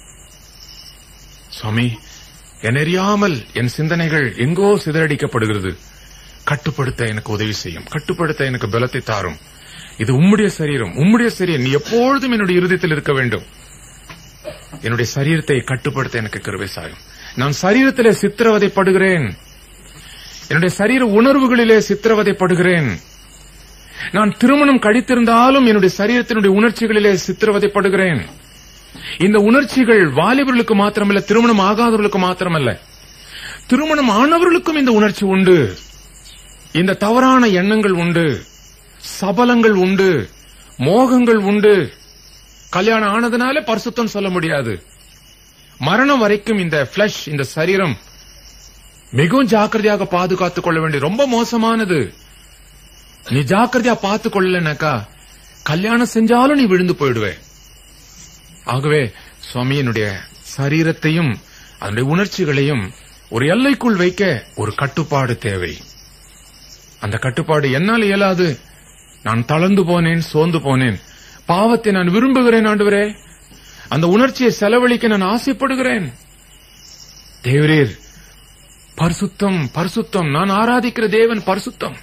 சுவாமி என் அறியாமல் என் சிந்தனைகள் எங்கோ சிதறடிக்கப்படுகிறது கட்டுப்படுத்த எனக்கு உதவி செய்யும் கட்டுப்படுத்த எனக்கு பலத்தை தாரும் இது உம்முடைய சரீரம் உம்முடைய சரீரம் நீ எப்பொழுதும் என்னுடைய இருதயத்தில் இருக்க வேண்டும் என்னுடைய சரீரத்தை கட்டுப்படுத்த எனக்கு கிருபை சாயும் நான் சரீரத்திலே சித்திரவதைப்படுகிறேன் என்னுடைய சரீர உணர்வுகளிலே சித்திரவதைப்படுகிறேன் நான் திருமணம் கழித்திருந்தாலும் என்னுடைய சரீரத்தினுடைய உணர்ச்சிகளிலே சித்திரவதைப்படுகிறேன் இந்த உணர்ச்சிகள் வாலிபர்களுக்கு மாத்திரமல்ல திருமணம் ஆகாதவர்களுக்கு மாத்திரமல்ல திருமணம் ஆனவர்களுக்கும் இந்த உணர்ச்சி உண்டு இந்த தவறான எண்ணங்கள் உண்டு சபலங்கள் உண்டு மோகங்கள் உண்டு கல்யாணம் ஆனதுனால பரிசுத்தம் சொல்ல முடியாது மரணம் வரைக்கும் இந்த பிளஷ் இந்த சரீரம் மிகவும் ஜாக்கிரதையாக பாதுகாத்துக் கொள்ள வேண்டிய ரொம்ப மோசமானது நீ ஜாக்கிரதையா பார்த்து கொள்ளலனாக்கா கல்யாணம் செஞ்சாலும் நீ விழுந்து போயிடுவே ஆகவே சுவாமி என்னுடைய சரீரத்தையும் அதனுடைய உணர்ச்சிகளையும் ஒரு எல்லைக்குள் வைக்க ஒரு கட்டுப்பாடு தேவை அந்த கட்டுப்பாடு என்னால் இயலாது நான் தளர்ந்து போனேன் சோர்ந்து போனேன் பாவத்தை நான் விரும்புகிறேன் ஆண்டவரே அந்த உணர்ச்சியை செலவழிக்க நான் ஆசைப்படுகிறேன் தேவரீர் பரிசுத்தம் பரிசுத்தம் நான் ஆராதிக்கிற தேவன் பரிசுத்தம்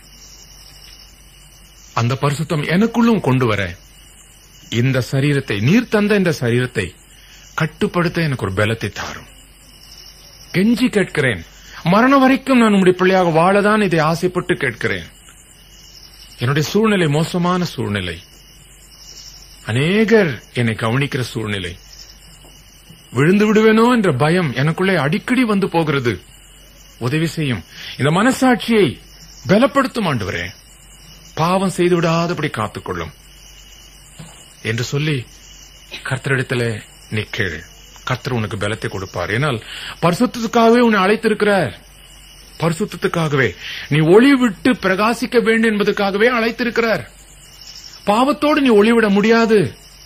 அந்த பரிசுத்தம் எனக்குள்ளும் கொண்டு வர இந்த சரீரத்தை நீர் தந்த இந்த சரீரத்தை கட்டுப்படுத்த எனக்கு ஒரு பலத்தை தாரும் கெஞ்சி கேட்கிறேன் மரணம் வரைக்கும் நான் உம்முடைய பிள்ளையாக வாழதான் இதை ஆசைப்பட்டு கேட்கிறேன் என்னுடைய சூழ்நிலை மோசமான சூழ்நிலை அநேகர் என்னை கவனிக்கிற சூழ்நிலை விழுந்து விடுவேனோ என்ற பயம் எனக்குள்ளே அடிக்கடி வந்து போகிறது உதவி செய்யும் இந்த மனசாட்சியை பலப்படுத்தும் ஆண்டவரே பாவம் செய்து விடாதபடி காத்துக்கொள்ளும் என்று சொல்லி கர்த்தரிடத்துல நீ கேள் கர்த்தர் உனக்கு பலத்தை கொடுப்பார் ஏனால் பரிசுத்தத்துக்காகவே உன்னை அழைத்திருக்கிறார் பரிசுத்தத்துக்காகவே நீ ஒளி விட்டு பிரகாசிக்க வேண்டும் என்பதற்காகவே அழைத்திருக்கிறார் பாவத்தோடு நீ ஒளிவிட முடியாது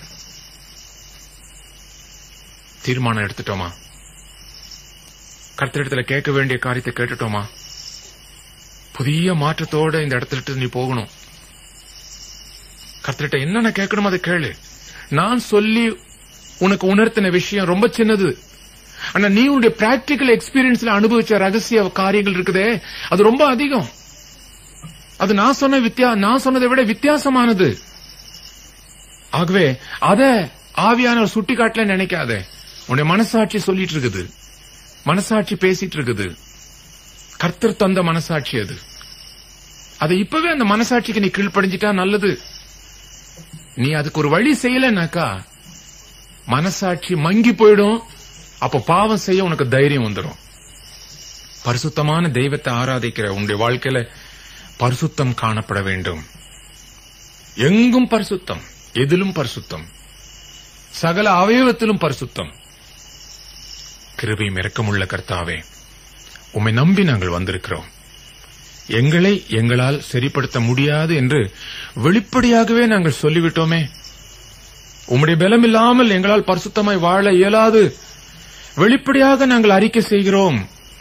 தீர்மானம் எடுத்துட்டோமா கர்த்தரிடத்துல கேட்க வேண்டிய காரியத்தை கேட்டுட்டோமா புதிய மாற்றத்தோட இந்த இடத்துல இருந்து நீ போகணும் கர்த்தர்கிட்ட என்னென்ன கேட்கணுமோ அதை கேளு நான் சொல்லி உனக்கு உணர்த்தின விஷயம் ரொம்ப சின்னது ஆனா நீ உன்னுடைய பிராக்டிக்கல் எக்ஸ்பீரியன்ஸ்ல அனுபவிச்ச ரகசிய காரியங்கள் இருக்குதே அது ரொம்ப அதிகம் அது நான் சொன்ன வித்தியா நான் சொன்னதை விட வித்தியாசமானது ஆகவே அத ஆவியானவர் சுட்டி காட்டல நினைக்காத உன்னுடைய மனசாட்சி சொல்லிட்டு இருக்குது மனசாட்சி பேசிட்டு இருக்குது கர்த்தர் தந்த மனசாட்சி அது அதை இப்பவே அந்த மனசாட்சிக்கு நீ கீழ்ப்படிஞ்சிட்டா நல்லது நீ அதுக்கு ஒரு வழி செய்யலனாக்கா மனசாட்சி மங்கி போயிடும் அப்ப பாவம் செய்ய உனக்கு தைரியம் வந்துடும் பரிசுத்தமான தெய்வத்தை ஆராதிக்கிற உன்னுடைய வாழ்க்கையில பரிசுத்தம் காணப்பட வேண்டும் எங்கும் பரிசுத்தம் எதிலும் பரிசுத்தம் சகல அவயவத்திலும் பரிசுத்தம் கிருபையும் இரக்கமுள்ள கர்த்தாவே உம்மை நம்பி நாங்கள் வந்திருக்கிறோம் எங்களை எங்களால் சரிப்படுத்த முடியாது என்று வெளிப்படையாகவே நாங்கள் சொல்லிவிட்டோமே உம்முடைய பலம் இல்லாமல் எங்களால் பரிசுத்தமாய் வாழ இயலாது வெளிப்படையாக நாங்கள் அறிக்கை செய்கிறோம்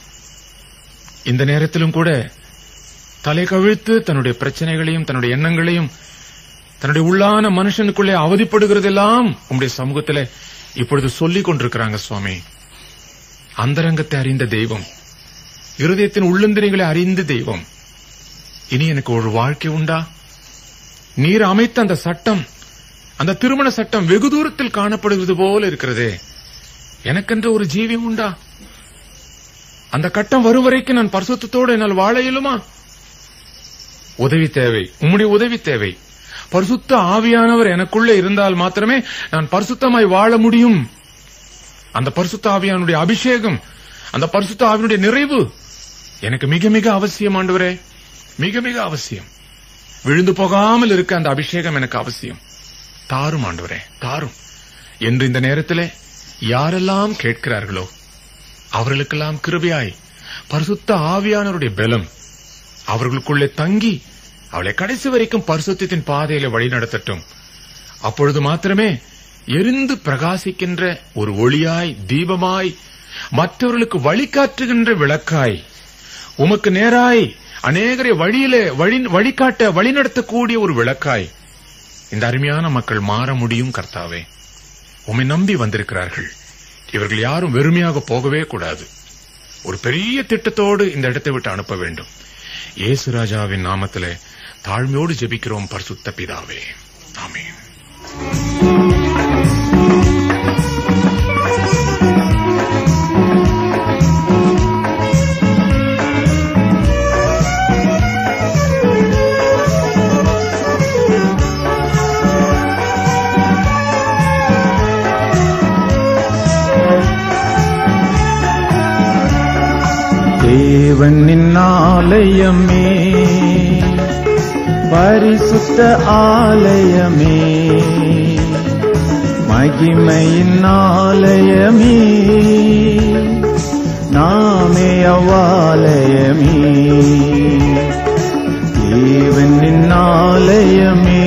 இந்த நேரத்திலும் கூட தலை கவிழ்த்து தன்னுடைய பிரச்சனைகளையும் தன்னுடைய எண்ணங்களையும் தன்னுடைய உள்ளான மனுஷனுக்குள்ளே அவதிப்படுகிறதெல்லாம் உம்முடைய சமூகத்தில் இப்பொழுது சொல்லிக் கொண்டிருக்கிறாங்க சுவாமி அந்தரங்கத்தை அறிந்த தெய்வம் இருதயத்தின் உள்ளந்திரிகளை அறிந்த தெய்வம் இனி எனக்கு ஒரு வாழ்க்கை உண்டா நீர் அமைத்த அந்த சட்டம் அந்த திருமண சட்டம் வெகு தூரத்தில் காணப்படுவது போல இருக்கிறதே எனக்கென்ற ஒரு ஜீவியம் உண்டா அந்த கட்டம் வரும் வரைக்கும் நான் பரிசுத்தத்தோடு என்னால் வாழ இயலுமா உதவி தேவை உம்முடைய உதவி தேவை பரிசுத்த ஆவியானவர் எனக்குள்ளே இருந்தால் மாத்திரமே நான் பரிசுத்தமாய் வாழ முடியும் அந்த பரிசுத்த ஆவியானுடைய அபிஷேகம் அந்த பரிசுத்த ஆவியினுடைய நிறைவு எனக்கு மிக மிக அவசியம் ஆண்டவரே மிக மிக அவசியம் விழுந்து போகாமல் இருக்க அந்த அபிஷேகம் எனக்கு அவசியம் தாரும் ஆண்டவரே தாரும் என்று இந்த நேரத்திலே யாரெல்லாம் கேட்கிறார்களோ அவர்களுக்கெல்லாம் கிருபையாய் பரிசுத்த ஆவியானவருடைய பலம் அவர்களுக்குள்ளே தங்கி அவளை கடைசி வரைக்கும் பரிசுத்தத்தின் பாதையில வழிநடத்தட்டும் அப்பொழுது மாத்திரமே எரிந்து பிரகாசிக்கின்ற ஒரு ஒளியாய் தீபமாய் மற்றவர்களுக்கு வழிகாட்டுகின்ற விளக்காய் உமக்கு நேராய் அநேகரை வழியில வழி வழிகாட்ட வழிநடத்தக்கூடிய ஒரு விளக்காய் இந்த அருமையான மக்கள் மாற முடியும் கர்த்தாவே உம்மை நம்பி வந்திருக்கிறார்கள் இவர்கள் யாரும் வெறுமையாக போகவே கூடாது ஒரு பெரிய திட்டத்தோடு இந்த இடத்தை விட்டு அனுப்ப வேண்டும் இயேசு ராஜாவின் நாமத்திலே தாழ்மையோடு ஜெபிக்கிறோம் பரிசுத்த பிதாவே ஆமென் தேவனின் ஆலயமே பரிசுத்த ஆலயமே மகிமையின் ஆலயமே நாமே அவ்வாலயமே தேவனின் ஆலயமே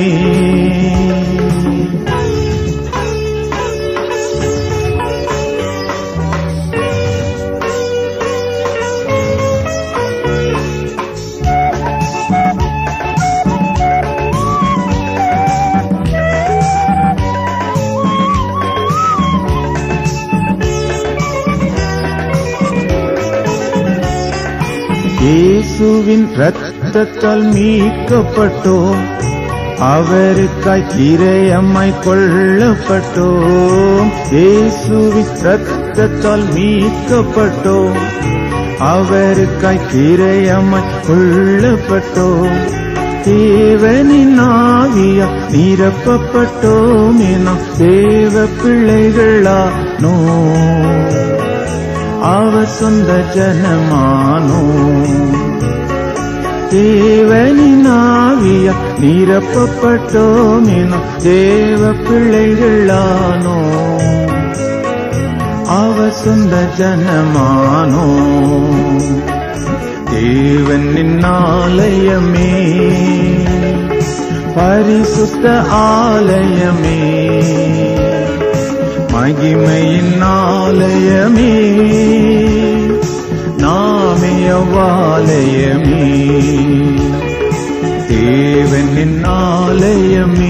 இயேசுவின் இரத்தத்தால் மீட்கப்பட்டோம் அவருக்காய் கிரையம்மாய் கொள்ளப்பட்டோம் இயேசுவின் இரத்தத்தால் மீட்கப்பட்டோம் அவருக்காய் கிரையம்மாய் கொள்ளப்பட்டோம் தேவனின் ஆவியா நிரப்பப்பட்டோம் என தேவ பிள்ளைகளானோ அவர் சொந்த ஜனமானோ தேவனின் ஆவியா நிரப்பப்பட்டோம் என தேவ பிள்ளைகளானோ அவர் சொந்த ஜனமானோ தேவனின் ஆலயமே பரிசுத்த ஆலயமே மகிமையின் ஆலயமே நாமே அவ்வாலயமே தேவனின் ஆலயமே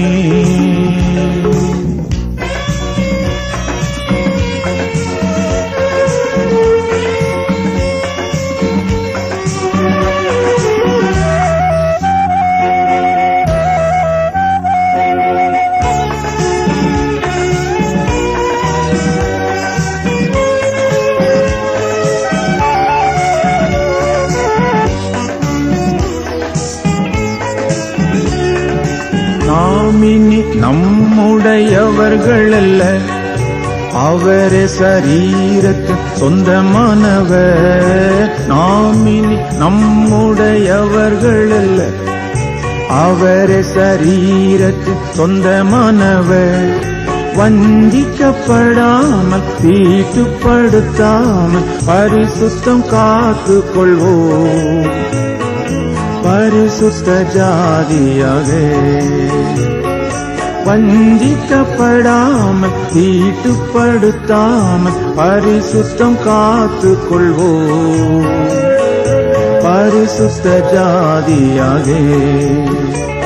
நாம் இனி நம்முடையவர்கள் அல்ல அவரே சரீரத்து சொந்தமானவர் நாம் இனி நம்முடையவர்கள் அல்ல அவரே சரீரத்து சொந்தமானவர் வஞ்சிக்கப்படாமல் தீட்டுப்படுத்தாமல் பரிசுத்தம் காத்து கொள்வோம் பரிசுத்த ஜாதியாக வஞ்சிக்கப்படாமல் தீட்டுப்படுத்தாமல் பரிசுத்தம் காத்து கொள்வோம் பரிசுத்த ஜாதியாக